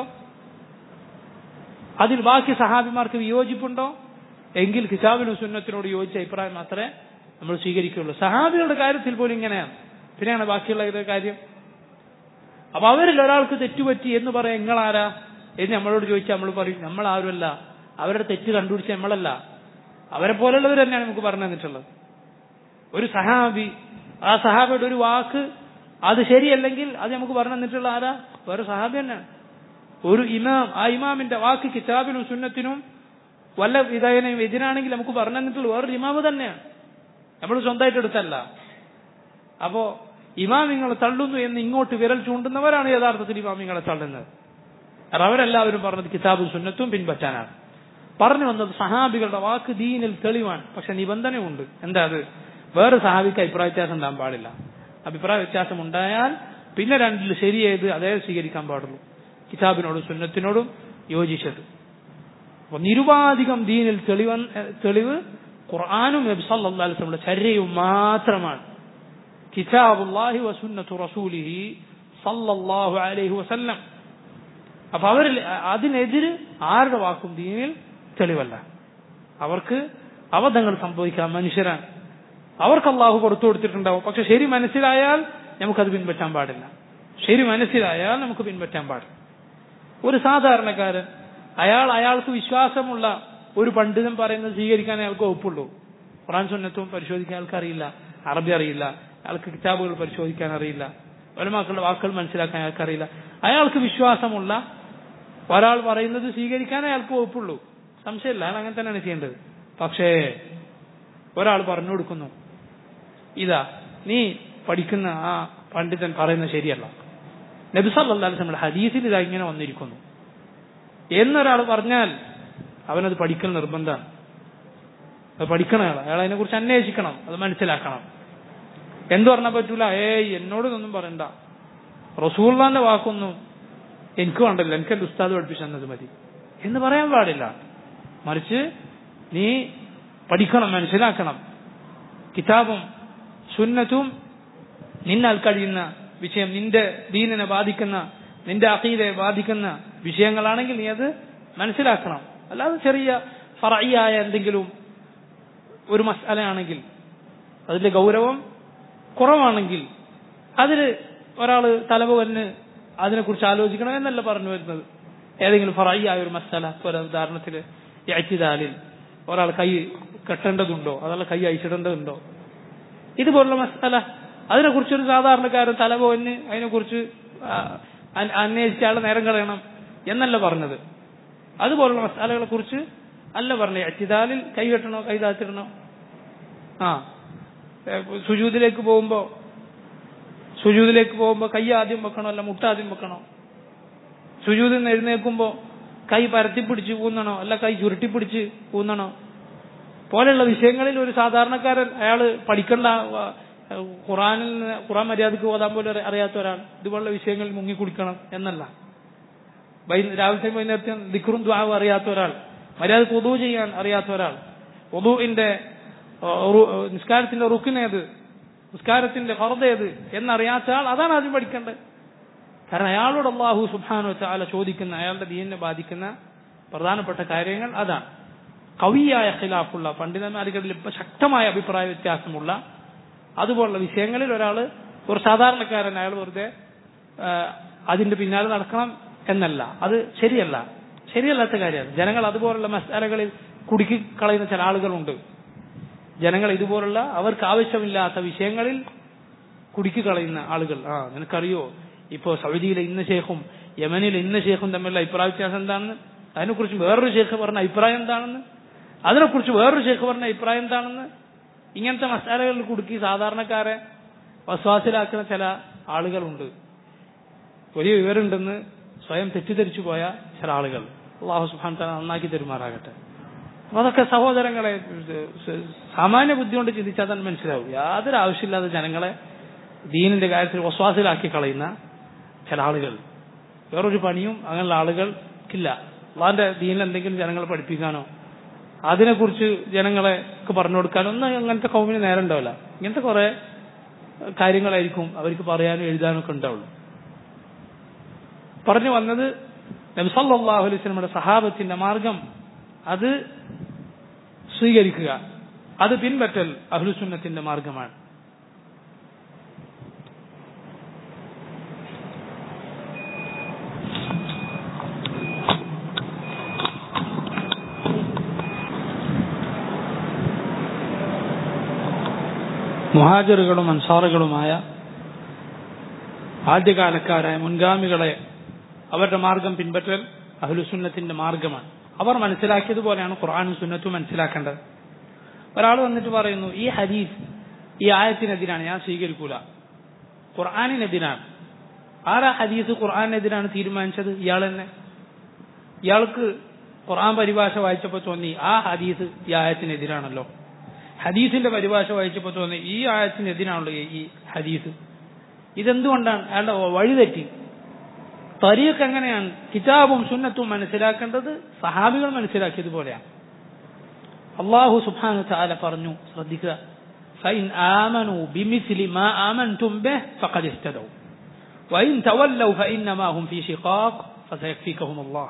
അതിൽ ബാക്കി സഹാബിമാർക്ക് വിയോജിപ്പുണ്ടോ എങ്കിൽ കിതാബിനും സുന്നത്തിനോട് യോജിച്ച അഭിപ്രായം മാത്രമേ നമ്മൾ സ്വീകരിക്കുകയുള്ളൂ സഹാബികളുടെ കാര്യത്തിൽ പോലും ഇങ്ങനെയാണ് പിന്നെയാണ് ബാക്കിയുള്ള ഇത് കാര്യം അപ്പൊ അവരിൽ ഒരാൾക്ക് തെറ്റുപറ്റി എന്ന് പറയാം നിങ്ങളാരാ എന്ന് നമ്മളോട് ചോദിച്ചാൽ നമ്മൾ പറയും നമ്മൾ ആരുമല്ല അവരുടെ തെറ്റ് കണ്ടുപിടിച്ച നമ്മളല്ല അവരെ പോലുള്ളവർ തന്നെയാണ് നമുക്ക് പറഞ്ഞു തന്നിട്ടുള്ളത് ഒരു സഹാബി ആ സഹാബിയുടെ ഒരു വാക്ക് അത് ശരിയല്ലെങ്കിൽ അത് നമുക്ക് പറഞ്ഞു തന്നിട്ടുള്ള ആരാ വേറെ സഹാബി തന്നെയാണ് ഒരു ഇമാം ആ ഇമാമിന്റെ വാക്ക് കിതാബിനും സുന്നത്തിനും വല്ല വിധേയനയും എതിരാണെങ്കിൽ നമുക്ക് പറഞ്ഞു തന്നിട്ടുള്ള വേറൊരു ഇമാമ് തന്നെയാണ് നമ്മൾ സ്വന്തമായിട്ട് എടുത്തല്ല അപ്പോ ഇമാമിങ്ങളെ തള്ളുന്നു എന്ന് ഇങ്ങോട്ട് വിരൽ ചൂണ്ടുന്നവരാണ് യഥാർത്ഥത്തിൽ ഇമാമിങ്ങളെ തള്ളുന്നത് കാരണം അവരെല്ലാവരും പറഞ്ഞത് കിതാബും സുന്നത്തും പിൻപറ്റാനാണ് പറഞ്ഞു വന്നത് സഹാബികളുടെ വാക്ക് ദീനിൽ തെളിവാണ് പക്ഷെ നിബന്ധനയുണ്ട് എന്താ അത് വേറെ സഹാബിക്ക് അഭിപ്രായ വ്യത്യാസം ഉണ്ടാകാൻ പാടില്ല അഭിപ്രായ വ്യത്യാസം ഉണ്ടായാൽ പിന്നെ രണ്ടിൽ ശരിയേത് അതേ സ്വീകരിക്കാൻ പാടുള്ളൂ കിതാബിനോടും സുന്നത്തിനോടും യോജിച്ചത് അപ്പൊ നിരുപാധികം ദീനിൽ തെളിവൻ തെളിവ് ഖുർആാനും നബി സല്ലല്ലാഹു അലൈഹി വസല്ലമയുടെ ചര്യയും മാത്രമാണ് കിതാബുല്ലാഹി വസുന്നത്തു റസൂലിഹി സല്ലല്ലാഹു അലൈഹി വസല്ലം അപ്പൊ അവരിൽ അതിനെതിര് ആരുടെ വാക്കും ദീനിൽ തെളിവല്ല അവർക്ക് അബദ്ധങ്ങൾ സംഭവിക്കാം മനുഷ്യരാണ് അവർക്ക് അള്ളാഹു പുറത്തു കൊടുത്തിട്ടുണ്ടാവും പക്ഷെ ശരി മനസ്സിലായാൽ നമുക്കത് പിൻപറ്റാൻ പാടില്ല ശരി മനസ്സിലായാൽ നമുക്ക് പിൻപറ്റാൻ പാടില്ല ഒരു സാധാരണക്കാരൻ അയാൾ അയാൾക്ക് വിശ്വാസമുള്ള ഒരു പണ്ഡിതൻ പറയുന്നത് സ്വീകരിക്കാൻ അയാൾക്ക് വകുപ്പുള്ളൂ ഖുറാൻ സുന്നത്തും പരിശോധിക്കാൻ അയാൾക്ക് അറിയില്ല അറബി അറിയില്ല അയാൾക്ക് കിതാബുകൾ പരിശോധിക്കാൻ അറിയില്ല ഒലമാക്കളുടെ വാക്കുകൾ മനസ്സിലാക്കാൻ അയാൾക്ക് അറിയില്ല അയാൾക്ക് വിശ്വാസമുള്ള ഒരാൾ പറയുന്നത് സ്വീകരിക്കാൻ അയാൾക്ക് വകുപ്പുള്ളൂ സംശയമില്ല അയാൾ അങ്ങനെ തന്നെയാണ് ചെയ്യേണ്ടത് പക്ഷേ ഒരാൾ പറഞ്ഞു കൊടുക്കുന്നു ഇതാ നീ പഠിക്കുന്ന ആ പണ്ഡിതൻ പറയുന്നത് ശരിയല്ല നബി സല്ലല്ലാഹു അലൈഹി വസല്ലം ഹദീസിൽ ഇതാ ഇങ്ങനെ വന്നിരിക്കുന്നു എന്നൊരാൾ പറഞ്ഞാൽ അവനത് പഠിക്കൽ നിർബന്ധമാണ് അത് പഠിക്കണം അയാൾ അയാൾ അതിനെ കുറിച്ച് അന്വേഷിക്കണം അത് മനസ്സിലാക്കണം എന്ത് പറഞ്ഞാൽ പറ്റൂല ഏയ് എന്നോട് ഇതൊന്നും പറയണ്ട റസൂള്ളാന്റെ വാക്കൊന്നും എനിക്ക് വേണ്ടല്ലോ എനിക്ക് എന്റെ ഉസ്താദ് പഠിപ്പിച്ചു തന്നത് മതി എന്ന് പറയാൻ പാടില്ല മറിച്ച് നീ പഠിക്കണം മനസ്സിലാക്കണം കിതാബും സുന്നത്തും നിന്നാൽ കഴിയുന്ന വിഷയം നിന്റെ ദീനിനെ ബാധിക്കുന്ന നിന്റെ അഖീദയെ ബാധിക്കുന്ന വിഷയങ്ങളാണെങ്കിൽ നീ അത് മനസ്സിലാക്കണം അല്ലാതെ ചെറിയ ഫറയായ എന്തെങ്കിലും ഒരു മസാലയാണെങ്കിൽ അതിന്റെ ഗൗരവം കുറവാണെങ്കിൽ അതിൽ ഒരാൾ തലപോകന് അതിനെക്കുറിച്ച് ആലോചിക്കണം എന്നല്ല പറഞ്ഞു വരുന്നത് ഏതെങ്കിലും ഫറായി ആയ ഒരു മസാല പോലെ ഉദാഹരണത്തിൽ അച്ചിദാലിൽ ഒരാൾ കൈ കെട്ടേണ്ടതുണ്ടോ അതല്ല കൈ അയച്ചിടേണ്ടതുണ്ടോ ഇതുപോലുള്ള മസാല അതിനെക്കുറിച്ച് ഒരു സാധാരണക്കാരൻ തലപോകന് അതിനെക്കുറിച്ച് അന്വേഷിച്ച ആൾ നേരം കളയണം എന്നല്ല പറഞ്ഞത് അതുപോലുള്ള മസാലകളെ കുറിച്ച് അല്ല പറഞ്ഞത് അച്ചിദാലിൽ കൈ കെട്ടണോ കൈ താത്തിടണോ ആ സുജൂതിലേക്ക് പോകുമ്പോ സുജൂതിലേക്ക് പോകുമ്പോ കൈ ആദ്യം വെക്കണോ അല്ല മുട്ട ആദ്യം വെക്കണോ സുജൂതിൽ നിന്ന് എഴുന്നേൽക്കുമ്പോ കൈ പരത്തിപ്പിടിച്ച് ഊന്നണോ അല്ല കൈ ചുരുട്ടിപ്പിടിച്ച് ഊന്നണോ പോലെയുള്ള വിഷയങ്ങളിൽ ഒരു സാധാരണക്കാരൻ അയാൾ പഠിക്കേണ്ട ഖുറാനിൽ ഖുറാൻ മര്യാദക്ക് ഓതാൻ പോലും അറിയാത്ത ഒരാൾ ഇതുപോലുള്ള വിഷയങ്ങളിൽ മുങ്ങി കുടിക്കണം എന്നല്ല രാവിലത്തെ വൈകുന്നേരത്തെ ദിക്റും ദ്വാവും അറിയാത്ത ഒരാൾ മര്യാദക്ക് ഉദു ചെയ്യാൻ അറിയാത്ത ഒരാൾ ഉദുവിന്റെ നിസ്കാരത്തിന്റെ റുക്കിനേത് നിസ്കാരത്തിന്റെ ഫർദേത് എന്നറിയാത്ത ആൾ അതാണ് ആദ്യം പഠിക്കേണ്ടത് കാരണം അയാളോട് അള്ളാഹു സുബാനു ചാല ചോദിക്കുന്ന അയാളുടെ ദീനിനെ ബാധിക്കുന്ന പ്രധാനപ്പെട്ട കാര്യങ്ങൾ അതാണ് കവിയായ ഖിലാഫുള്ള പണ്ഡിതന്മാർക്കിടയിൽ ഇപ്പൊ ശക്തമായ അഭിപ്രായ വ്യത്യാസമുള്ള അതുപോലുള്ള വിഷയങ്ങളിൽ ഒരാൾ ഒരു സാധാരണക്കാരൻ അയാൾ വെറുതെ അതിന്റെ പിന്നാലെ നടക്കണം എന്നല്ല അത് ശരിയല്ല ശരിയല്ലാത്ത കാര്യമാണ് ജനങ്ങൾ അതുപോലുള്ള മസാലകളിൽ കുടുക്കി കളയുന്ന ചില ആളുകളുണ്ട് ജനങ്ങൾ ഇതുപോലുള്ള അവർക്ക് ആവശ്യമില്ലാത്ത വിഷയങ്ങളിൽ കുടുക്കി കളയുന്ന ആളുകൾ ആ നിനക്കറിയോ ഇപ്പോ സൗദിയിലെ ഇന്ന ശേഖും യമനിലെ ഇന്ന ശേഖും തമ്മിലുള്ള അഭിപ്രായ വ്യത്യാസം എന്താണെന്ന് അതിനെക്കുറിച്ച് വേറൊരു ശേഖ് പറഞ്ഞ അഭിപ്രായം എന്താണെന്ന് അതിനെക്കുറിച്ച് വേറൊരു ശേഖ് പറഞ്ഞ അഭിപ്രായം എന്താണെന്ന് ഇങ്ങനത്തെ മസാലകളിൽ കുടുക്കി സാധാരണക്കാരെ വസ്വാസിലാക്കുന്ന ചില ആളുകളുണ്ട് വലിയ വിവരമുണ്ടെന്ന് സ്വയം തെറ്റിദ്ധരിച്ചു പോയ ചില ആളുകൾ അള്ളാഹു സുഹാൻ താൻ നന്നാക്കി തരുമാറാകട്ടെ അപ്പൊ അതൊക്കെ സഹോദരങ്ങളെ ഇത് സ- സാമാന്യ ബുദ്ധി കൊണ്ട് ചിന്തിച്ചാൽ തന്നെ മനസ്സിലാവും യാതൊരു ആവശ്യമില്ലാതെ ജനങ്ങളെ ദീനിന്റെ കാര്യത്തിൽ വസ്വാസിലാക്കി കളയുന്ന ചില ആളുകൾ വേറൊരു പണിയും അങ്ങനെയുള്ള ആളുകൾക്കില്ല അള്ളാന്റെ ദീനിൽ എന്തെങ്കിലും ജനങ്ങളെ പഠിപ്പിക്കാനോ അതിനെക്കുറിച്ച് ജനങ്ങളെ ഒക്കെ പറഞ്ഞു കൊടുക്കാനോ ഒന്നും അങ്ങനത്തെ കൗമിന് നേരം ഉണ്ടാവില്ല ഇങ്ങനത്തെ കുറെ കാര്യങ്ങളായിരിക്കും അവർക്ക് പറയാനും എഴുതാനും ഒക്കെ ഉണ്ടാവുള്ളൂ പറഞ്ഞു വന്നത് നബി സല്ലല്ലാഹു അലൈഹി വസല്ലമയുടെ സഹാബത്തിന്റെ മാർഗം അത് സ്വീകരിക്കുക അത് പിൻപറ്റൽ അഹ്ലുസുന്നത്തിന്റെ മാർഗമാണ് മുഹാജറുകളും അൻസാറുകളുമായ ആദ്യകാലക്കാരായ മുൻഗാമികളെ അവരുടെ മാർഗം പിൻപറ്റൽ അഹ്ലുസുന്നത്തിന്റെ മാർഗമാണ് അവർ മനസ്സിലാക്കിയതുപോലെയാണ് ഖുർആാനും സുന്നത്തും മനസ്സിലാക്കേണ്ടത് ഒരാൾ വന്നിട്ട് പറയുന്നു ഈ ഹദീസ് ഈ ആയത്തിനെതിരാണ് ഞാൻ സ്വീകരിക്കൂല ഖുർആാനിനെതിരാണ് ആരാ ഹദീസ് ഖുർആാനെതിരാണ് തീരുമാനിച്ചത് ഇയാൾ തന്നെ ഇയാൾക്ക് ഖുർആൻ പരിഭാഷ വായിച്ചപ്പോൾ തോന്നി ആ ഹദീസ് ഈ ആയത്തിനെതിരാണല്ലോ ഹദീസിന്റെ പരിഭാഷ വായിച്ചപ്പോൾ തോന്നി ഈ ആയത്തിനെതിരാണല്ലോ ഈ ഹദീസ് ഇതെന്തുകൊണ്ടാണ് അയാളുടെ വഴിതെറ്റി തരീഖ് എങ്ങനെയാണ് കിതാബും സുന്നത്തും മനസ്സിലാക്കേണ്ടത് സഹാബികൾ മനസ്സിലാക്കിയതുപോലെയാണ് അള്ളാഹു സുബ്ഹാനഹു തആല പറഞ്ഞു ശ്രദ്ധിക്കുക فإن آمنوا بمثل ما آمنتم به فقد اهتدوا وإن تولوا فإنما هم في شقاق فسيكفيكهم الله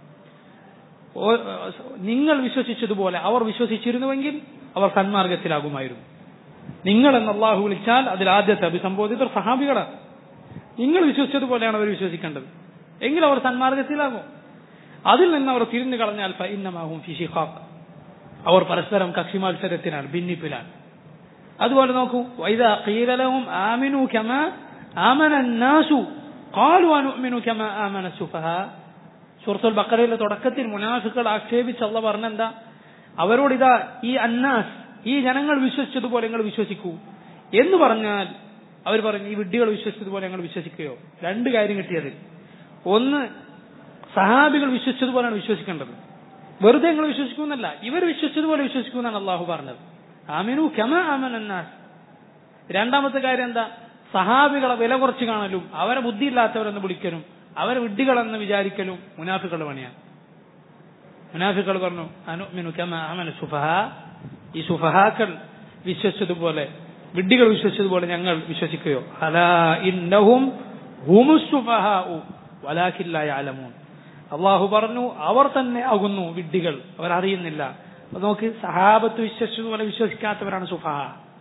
നിങ്ങൾ വിശ്വസിച്ചതുപോലെ അവർ വിശ്വസിച്ചിരുന്നുവെങ്കിൽ അവർ സന്മാർഗത്തിലാകുമായിരുന്നു നിങ്ങൾ എന്ന് അള്ളാഹു വിളിച്ചാൽ അതിൽ ആദ്യത്തെ അഭിസംബോധിതർ സഹാബികളാണ് നിങ്ങൾ വിശ്വസിച്ചതുപോലെയാണ് അവർ വിശ്വസിക്കേണ്ടത് എങ്കിൽ അവർ സന്മാർഗത്തിലാകും അതിൽ നിന്ന് അവർ തിരിഞ്ഞു കളഞ്ഞാൽ ഫൈന്നമാകും ഫിഷിഖാഖ് അവർ പരസ്പരം കക്ഷി മത്സരത്തിനാണ് ഭിന്നിപ്പിലാണ് അതുപോലെ നോക്കൂ വൈദ ഖീലലഹും ആമിനു കമ ആമന الناسു ഖാലു അനുമിനു കമ ആമന സുഫഹാ സൂറത്തുൽ ബക്കറയിലെ തുടക്കത്തിൽ മുനാഫിക്കുകൾ ആക്ഷേപിച്ച് അള്ള പറഞ്ഞെന്താ അവരോട് ഇതാ ഈ അന്നാസ് ഈ ജനങ്ങൾ വിശ്വസിച്ചതുപോലെ നിങ്ങൾ വിശ്വസിക്കൂ എന്ന് പറഞ്ഞാൽ അവർ പറഞ്ഞു ഈ വിഡ്ഢികൾ വിശ്വസിച്ചതുപോലെ ഞങ്ങൾ വിശ്വസിക്കുകയോ രണ്ട് കാര്യം കിട്ടിയത് ഒന്ന് സഹാബികൾ വിശ്വസിച്ചതുപോലെയാണ് വിശ്വസിക്കേണ്ടത് വെറുതെ നിങ്ങൾ വിശ്വസിക്കുന്നല്ല ഇവർ വിശ്വസിച്ചതുപോലെ വിശ്വസിക്കുമെന്നാണ് അള്ളാഹു പറഞ്ഞത് ആമിനു കമ ആമൻ അന്നാസ് രണ്ടാമത്തെ കാര്യം എന്താ സഹാബികളെ വില കുറച്ച് കാണലും അവരെ ബുദ്ധിയില്ലാത്തവരെന്ന് വിളിക്കലും അവരെ വിഡ്ഢികളെന്ന് വിചാരിക്കലും മുനാഫികളുടെ പണിയാണ് മുനാഫികൾ പറഞ്ഞു അനുമിനു കമ ആമന സുഫഹ ഈ സുഫഹാക്കൾ വിശ്വസിച്ചതുപോലെ വിഡ്ഢികൾ വിശ്വസിച്ചതുപോലെ ഞങ്ങൾ വിശ്വസിക്കുകയോ അലാ ഇന്നഹും ഹുമുസുഫഹാഉ വലാകില്ല യഅലമൂൻ അള്ളാഹു പറഞ്ഞു അവർ തന്നെ ആകുന്നു വിഡ്ഢികൾ അവർ അറിയുന്നില്ല അപ്പൊ നോക്ക് സഹാബത്ത് വിശ്വസിച്ചതുപോലെ വിശ്വസിക്കാത്തവരാണ് സുഫഹ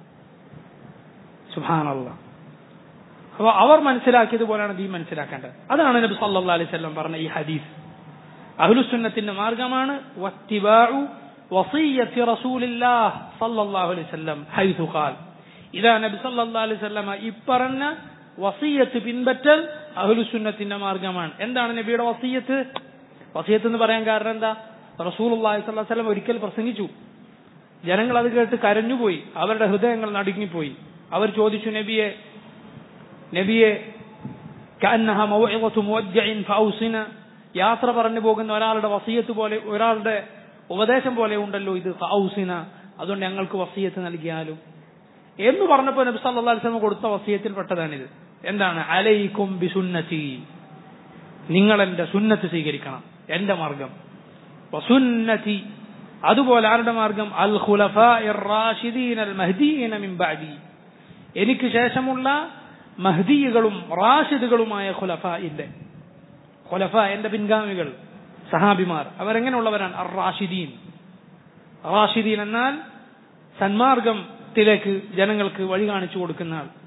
സുഹാനല്ല അപ്പൊ അവർ മനസ്സിലാക്കിയതുപോലെയാണ് ദീൻ മനസ്സിലാക്കേണ്ടത് അതാണ് നബി സല്ലല്ലാഹു അലൈഹി വസല്ലം പറഞ്ഞ ഈ ഹദീസ് അഹ്ലുസുന്നത്തിന്റെ മാർഗമാണ് വത്തിബാഉ വസിയ്യത്തി റസൂലില്ലാഹ് സല്ലല്ലാഹു അലൈഹി വസല്ലം ഹൈതു ഖാൽ ഇതാ നബി സല്ലല്ലാഹു അലൈഹി വസല്ലമ ഇപ്പറഞ്ഞ വസിയത്ത് പിൻപറ്റൽ അഹ്ലുസുന്നത്തിന്റെ മാർഗമാണ് എന്താണ് നബിയുടെ വസിയത്ത് വസിയത്ത് എന്ന് പറയാൻ കാരണം എന്താ റസൂലുള്ളാഹി സ്വല്ലല്ലാഹു അലൈഹി വസല്ലം ഒരിക്കൽ പ്രസംഗിച്ചു ജനങ്ങൾ അത് കേട്ട് കരഞ്ഞുപോയി അവരുടെ ഹൃദയങ്ങൾ നടുങ്ങിപ്പോയി അവർ ചോദിച്ചു നബിയെ നബിയെ كأنها موعظة مودع فأوصنا യാത്ര പറഞ്ഞു പോകുന്ന ഒരാളുടെ വസീയത്ത് പോലെ ഒരാളുടെ ഉപദേശം പോലെ ഉണ്ടല്ലോ ഇത് ഫൗസിന അതുകൊണ്ട് ഞങ്ങൾക്ക് വസീയത്ത് നൽകിയാലും എന്ന് പറഞ്ഞപ്പോൾ നബി സല്ലല്ലാഹു അലൈഹി വസല്ലം കൊടുത്ത വസീയത്തിൽ പെട്ടതാണിത് എന്താണ് അലൈക്കും ബിസുന്നതി നിങ്ങൾ എന്റെ സുന്നത്ത് സ്വീകരിക്കണം എന്റെ മാർഗം വസുന്നതി അതുപോലെ ആരുടെ മാർഗം അൽ ഖുലഫാഇർ റാഷിദീൻ അൽ മഹ്ദീന മിൻ ബഅദി എനിക്ക് ശേഷമുള്ള മഹ്ദിയുകളും റാഷിദുകളുമായ ഖുലഫാഇന്റെ ഖുലഫ എന്റെ പിൻഗാമികൾ സഹാബിമാർ അവരെങ്ങനെയുള്ളവരാണ് അർ റാഷിദീൻ റാഷിദീൻ എന്നാൽ സന്മാർഗത്തിലേക്ക് ജനങ്ങൾക്ക് വഴി കാണിച്ചു കൊടുക്കുന്ന ആൾ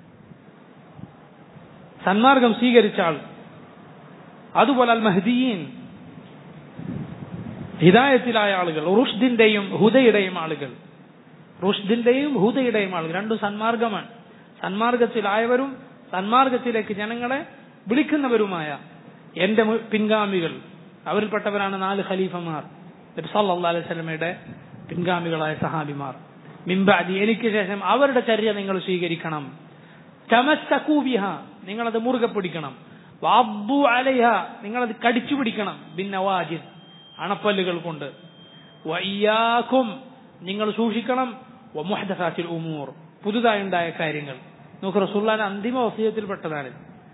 സന്മാർഗം സ്വീകരിച്ച ആൾ അതുപോലെ അൽ മഹ്ദീൻ ഹിദായത്തിലായ ആളുകൾ റുഷ്ദിന്റെയും ഹുദയുടെയും ആളുകൾ റുഷ്ദിന്റെയും ഹുദയുടെയും ആളുകൾ രണ്ടും സന്മാർഗമാണ് സന്മാർഗത്തിലായവരും സന്മാർഗത്തിലേക്ക് ജനങ്ങളെ വിളിക്കുന്നവരുമായ എന്റെ പിൻഗാമികൾ അവരിൽപ്പെട്ടവരാണ് നാല് ഖലീഫമാർ നബി സല്ലല്ലാഹു അലൈഹി വസല്ലമയുടെ പിൻഗാമികളായ സഹാബിമാർ മിംബാദി എനിക്ക് ശേഷം അവരുടെ ചര്യ നിങ്ങൾ സ്വീകരിക്കണം തമസ്സകൂബിഹ നിങ്ങളത് മുറുകെ പിടിക്കണം വാബ്ബു അലൈഹ നിങ്ങളത് കടിച്ചു പിടിക്കണം ബിന്നവാജിദ് അണപ്പല്ലുകൾ കൊണ്ട് വയ്യാക്കും നിങ്ങൾ സൂക്ഷിക്കണം വമുഹദസാത്തിൽ ഉമൂർ പുതുതായി ഉണ്ടായ കാര്യങ്ങൾ നോക്ക് റസൂല്ലാന്റെ അന്തിമ വസീയത്തിൽപ്പെട്ടതാണ്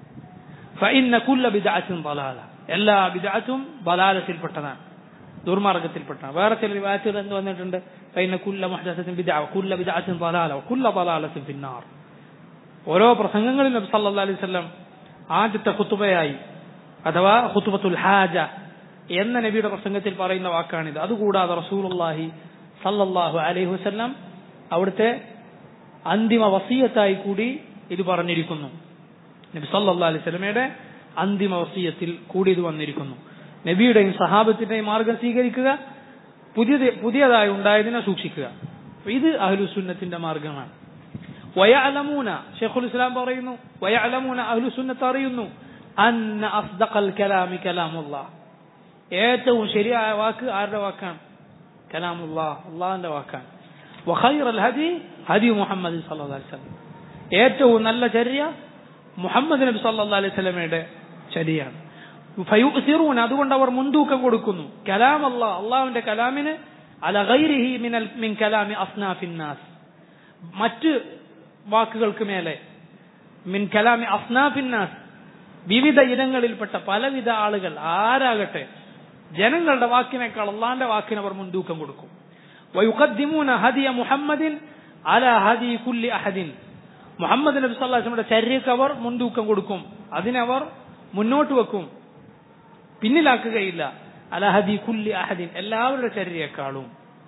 ഫഇന്ന കുല്ല ബിദഅത്തിൻ ضلاല എല്ലാ ബിദഅത്തും ബലാലത്തിൽപ്പെട്ടതാണ് ദുർമാർഗത്തിൽപ്പെട്ടതാണ് വേറെ ചില റിവായത്തുകൾ എന്ത് വന്നിട്ടുണ്ട് ഫഇന്ന കുല്ല മുഹദസത്തിൻ ബിദഅ കുല്ല ബിദഅത്തിൻ ضلاല കുല്ല ضلالത്തിൻ ഫിന്നാർ ഓരോ പ്രസംഗങ്ങളിൽ നബി സല്ലല്ലാഹു അലൈഹി വസല്ലം ആദ്യത്തെ ഖുതുബയായി അഥവാ ഖുതുബത്തുൽ ഹാജ എന്ന നബിയുടെ പ്രസംഗത്തിൽ പറയുന്ന വാക്കാണിത് അതുകൂടാതെ റസൂലുള്ളാഹി സല്ലല്ലാഹു അലൈഹി വസല്ലം അവിടുത്തെ അന്തിമ വസീയത്തായി കൂടി ഇത് പറഞ്ഞിരിക്കുന്നു നബി സല്ലല്ലാഹു അലൈഹി വസല്ലമയുടെ അന്തിമ വസീയത്തിൽ കൂടി ഇത് വന്നിരിക്കുന്നു നബിയുടെയും സഹാബത്തിന്റെയും മാർഗം സ്വീകരിക്കുക പുതിയത് പുതിയതായി ഉണ്ടായതിനെ സൂക്ഷിക്കുക ഇത് അഹ്ലുസുന്നത്തിന്റെ മാർഗമാണ് വയഅലമൂന ഷെയ്ഖുൽ ഇസ്ലാം പറയുന്നു വയഅലമൂന അഹ്ലുസുന്നത്ത് അറിയുന്നു അന്ന അസ്ദഖൽ കലാമി കലാമുല്ലാഹ് ഏറ്റവും ശരിയായ വാക്ക് ആരുടെ വാക്കാണ് കലാമുല്ലാഹ് അള്ളാഹിന്റെ വാക്കാണ് വഖൈർ അൽ ഹദി ഹദി മുഹമ്മദ് സല്ലല്ലാഹു അലൈഹി വസല്ലം ഏറ്റവും നല്ല ചര്യ മുഹമ്മദ് നബി സല്ലല്ലാഹു അലൈഹി വസല്ലമയുടെ ചര്യയാണ് ഫയുസിറൂൻ അതുകൊണ്ട് അവർ മുൻതൂക്കം കൊടുക്കുന്നു കലാം അല്ലാഹ് അള്ളാഹുവിന്റെ കലാമിന് അല ഗൈരിഹി മിനൽ മിൻ കലാമി അസ്നാഫിൻ നാസ് മറ്റ് വാക്കുകൾക്ക് മേലെ മിൻ കലാമി അസ്നാഫിൻ നാസ് വിവിധ ഇനങ്ങളിൽപ്പെട്ട പലവിധ ആളുകൾ ആരാകട്ടെ ജനങ്ങളുടെ വാക്കിനേക്കാൾ അള്ളാന്റെ വാക്കിന് അവർ മുൻതൂക്കം കൊടുക്കും വയുഖദ്ദിമൂന ഹദിയ മുഹമ്മദിൻ അല ഹദി കുല്ലി അഹദിൻ മുഹമ്മദ് നബി സല്ലാസ്ലമിയുടെ ചര്യക്ക് അവർ മുൻതൂക്കം കൊടുക്കും അതിനവർ മുന്നോട്ട് വെക്കും പിന്നിലാക്കുകയില്ല അല ഹദി കുല്ലി അഹദിൻ എല്ലാവരുടെ ചര്യയെക്കാളും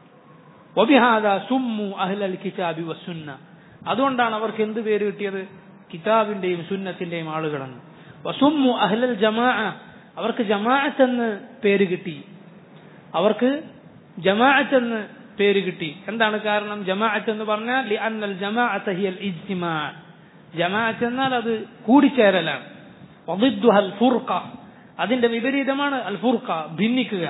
വബിഹാദ സുമ്മു അഹ്ലൽ കിതാബി വസുന്ന അതുകൊണ്ടാണ് അവർക്ക് എന്ത് പേര് കിട്ടിയത് കിതാബിന്റെയും സുന്നത്തിന്റെയും ആളുകളെന്ന് വസുമ്മു അഹ്ലൽ ജമാ അവർക്ക് ജമാഅത്ത് എന്ന് പേര് കിട്ടി അവർക്ക് ജമാഅത്ത് എന്ന് പേര് കിട്ടി എന്താണ് കാരണം ജമാഅത്ത് എന്ന് പറഞ്ഞാൽ ലി അന്നൽ ജമാഅത്ത് ഹിയൽ ഇജ്തിമാ ജമാഅത്ത് എന്നാൽ അത് കൂടിച്ചേരലാണ് വദിദ്ദുഹ അൽ ഫുർഖ അതിന്റെ വിപരീതമാണ് അൽ ഫുർഖ ഭിന്നിക്കുക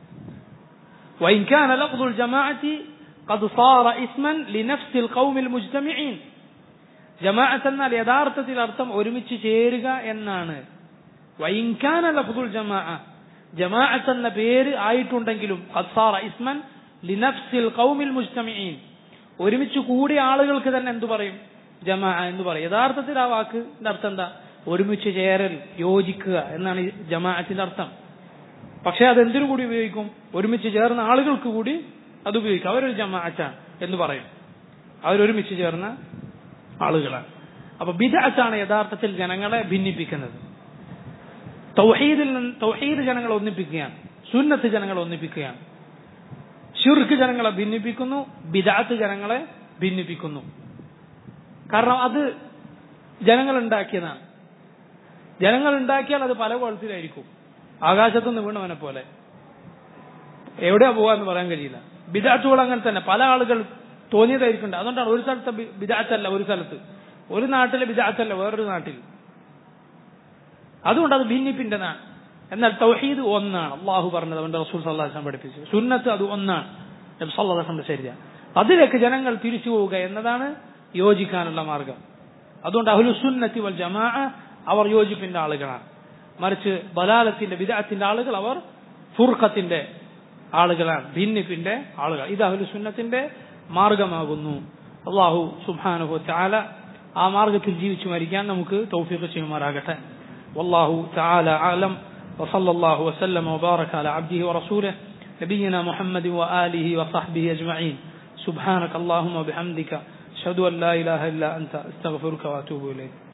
وإن كان لفظ الجماعة قد صار اسما لنفس القوم المجتمعين ജമാഅത്ത് എന്നാൽ യഥാർത്ഥത്തിൽ അർത്ഥം ഒരുമിച്ച് ചേരുക എന്നാണ് വൈൻകാന ലഫ്ദുൽ ജമാ ജമാഅത്ത് എന്ന പേര് ആയിട്ടുണ്ടെങ്കിലും ഖസാറ ഇസ്മൻ ലിനഫ്സിൽ ഖൗമിൽ മുജ്തമിഈൻ ഒരുമിച്ച് കൂടിയ ആളുകൾക്ക് തന്നെ എന്തു പറയും ജമാ എന്ന് പറയും യഥാർത്ഥത്തിൽ ആ വാക്കിന്റെ അർത്ഥം എന്താ ഒരുമിച്ച് ചേരൽ യോജിക്കുക എന്നാണ് ഈ ജമാഅത്തിന്റെ അർത്ഥം പക്ഷെ അത് എന്തിനു കൂടി ഉപയോഗിക്കും ഒരുമിച്ച് ചേർന്ന ആളുകൾക്ക് കൂടി അത് ഉപയോഗിക്കും അവരൊരു ജമാഅത്താണ് എന്ന് പറയും അവരൊരുമിച്ച് ചേർന്ന ആളുകളാണ് അപ്പൊ ബിദഅത്താണ് യഥാർത്ഥത്തിൽ ജനങ്ങളെ ഭിന്നിപ്പിക്കുന്നത് തൗഹീദിൽ നിന്ന് തൗഹീദ് ജനങ്ങളെ ഒന്നിപ്പിക്കുകയാണ് സുന്നത്ത് ജനങ്ങളെ ഒന്നിപ്പിക്കുകയാണ് ഷിർക്ക് ജനങ്ങളെ ഭിന്നിപ്പിക്കുന്നു ബിദാത്ത് ജനങ്ങളെ ഭിന്നിപ്പിക്കുന്നു കാരണം അത് ജനങ്ങൾ ഉണ്ടാക്കിയതാണ് ജനങ്ങൾ ഉണ്ടാക്കിയാൽ അത് പല കുളത്തിലായിരിക്കും ആകാശത്തുനിന്ന് വീണവനെ പോലെ എവിടെയാ പോവാന്ന് പറയാൻ കഴിയില്ല ബിദാറ്റുകൾ അങ്ങനെ തന്നെ പല ആളുകൾ തോന്നിയതായിരിക്കും അതുകൊണ്ടാണ് ഒരു സ്ഥലത്തെ ബിദാറ്റല്ല ഒരു സ്ഥലത്ത് ഒരു നാട്ടിലെ ബിദാറ്റല്ല വേറൊരു നാട്ടിൽ അതുകൊണ്ട് അത് ഭിന്നിപ്പിന്റെതാണ് എന്നാൽ തൗഹീദ് ഒന്നാണ് അള്ളാഹു പറഞ്ഞത് അവന്റെ റസൂൽ സല്ലാഹം പഠിപ്പിച്ചു സുന്നത്ത് അത് ഒന്നാണ് നബി സല്ലാഹന്റെ ശരീര അതിലേക്ക് ജനങ്ങൾ തിരിച്ചു പോവുക എന്നതാണ് യോജിക്കാനുള്ള മാർഗം അതുകൊണ്ട് അഹ്ലുസുന്നത്തി വൽ ജമാ അവർ യോജിപ്പിന്റെ ആളുകളാണ് മറിച്ച് ബലാലത്തിന്റെ വിദാത്തിന്റെ ആളുകൾ അവർ ഫുർഖത്തിന്റെ ആളുകളാണ് ഭിന്നിപ്പിന്റെ ആളുകൾ ഇത് അഹ്ലുസുന്നത്തിന്റെ മാർഗമാകുന്നു അള്ളാഹു സുബാനുഹു ചാല ആ മാർഗത്തിൽ ജീവിച്ചു മരിക്കാൻ നമുക്ക് തൗഫീഖ് ചെയ്യുമാറാകട്ടെ والله تعالى أعلم وصلى الله وسلم وبارك على عبده ورسوله نبينا محمد وآله وصحبه أجمعين سبحانك اللهم وبحمدك أشهد أن لا إله إلا أنت أستغفرك وأتوب إليك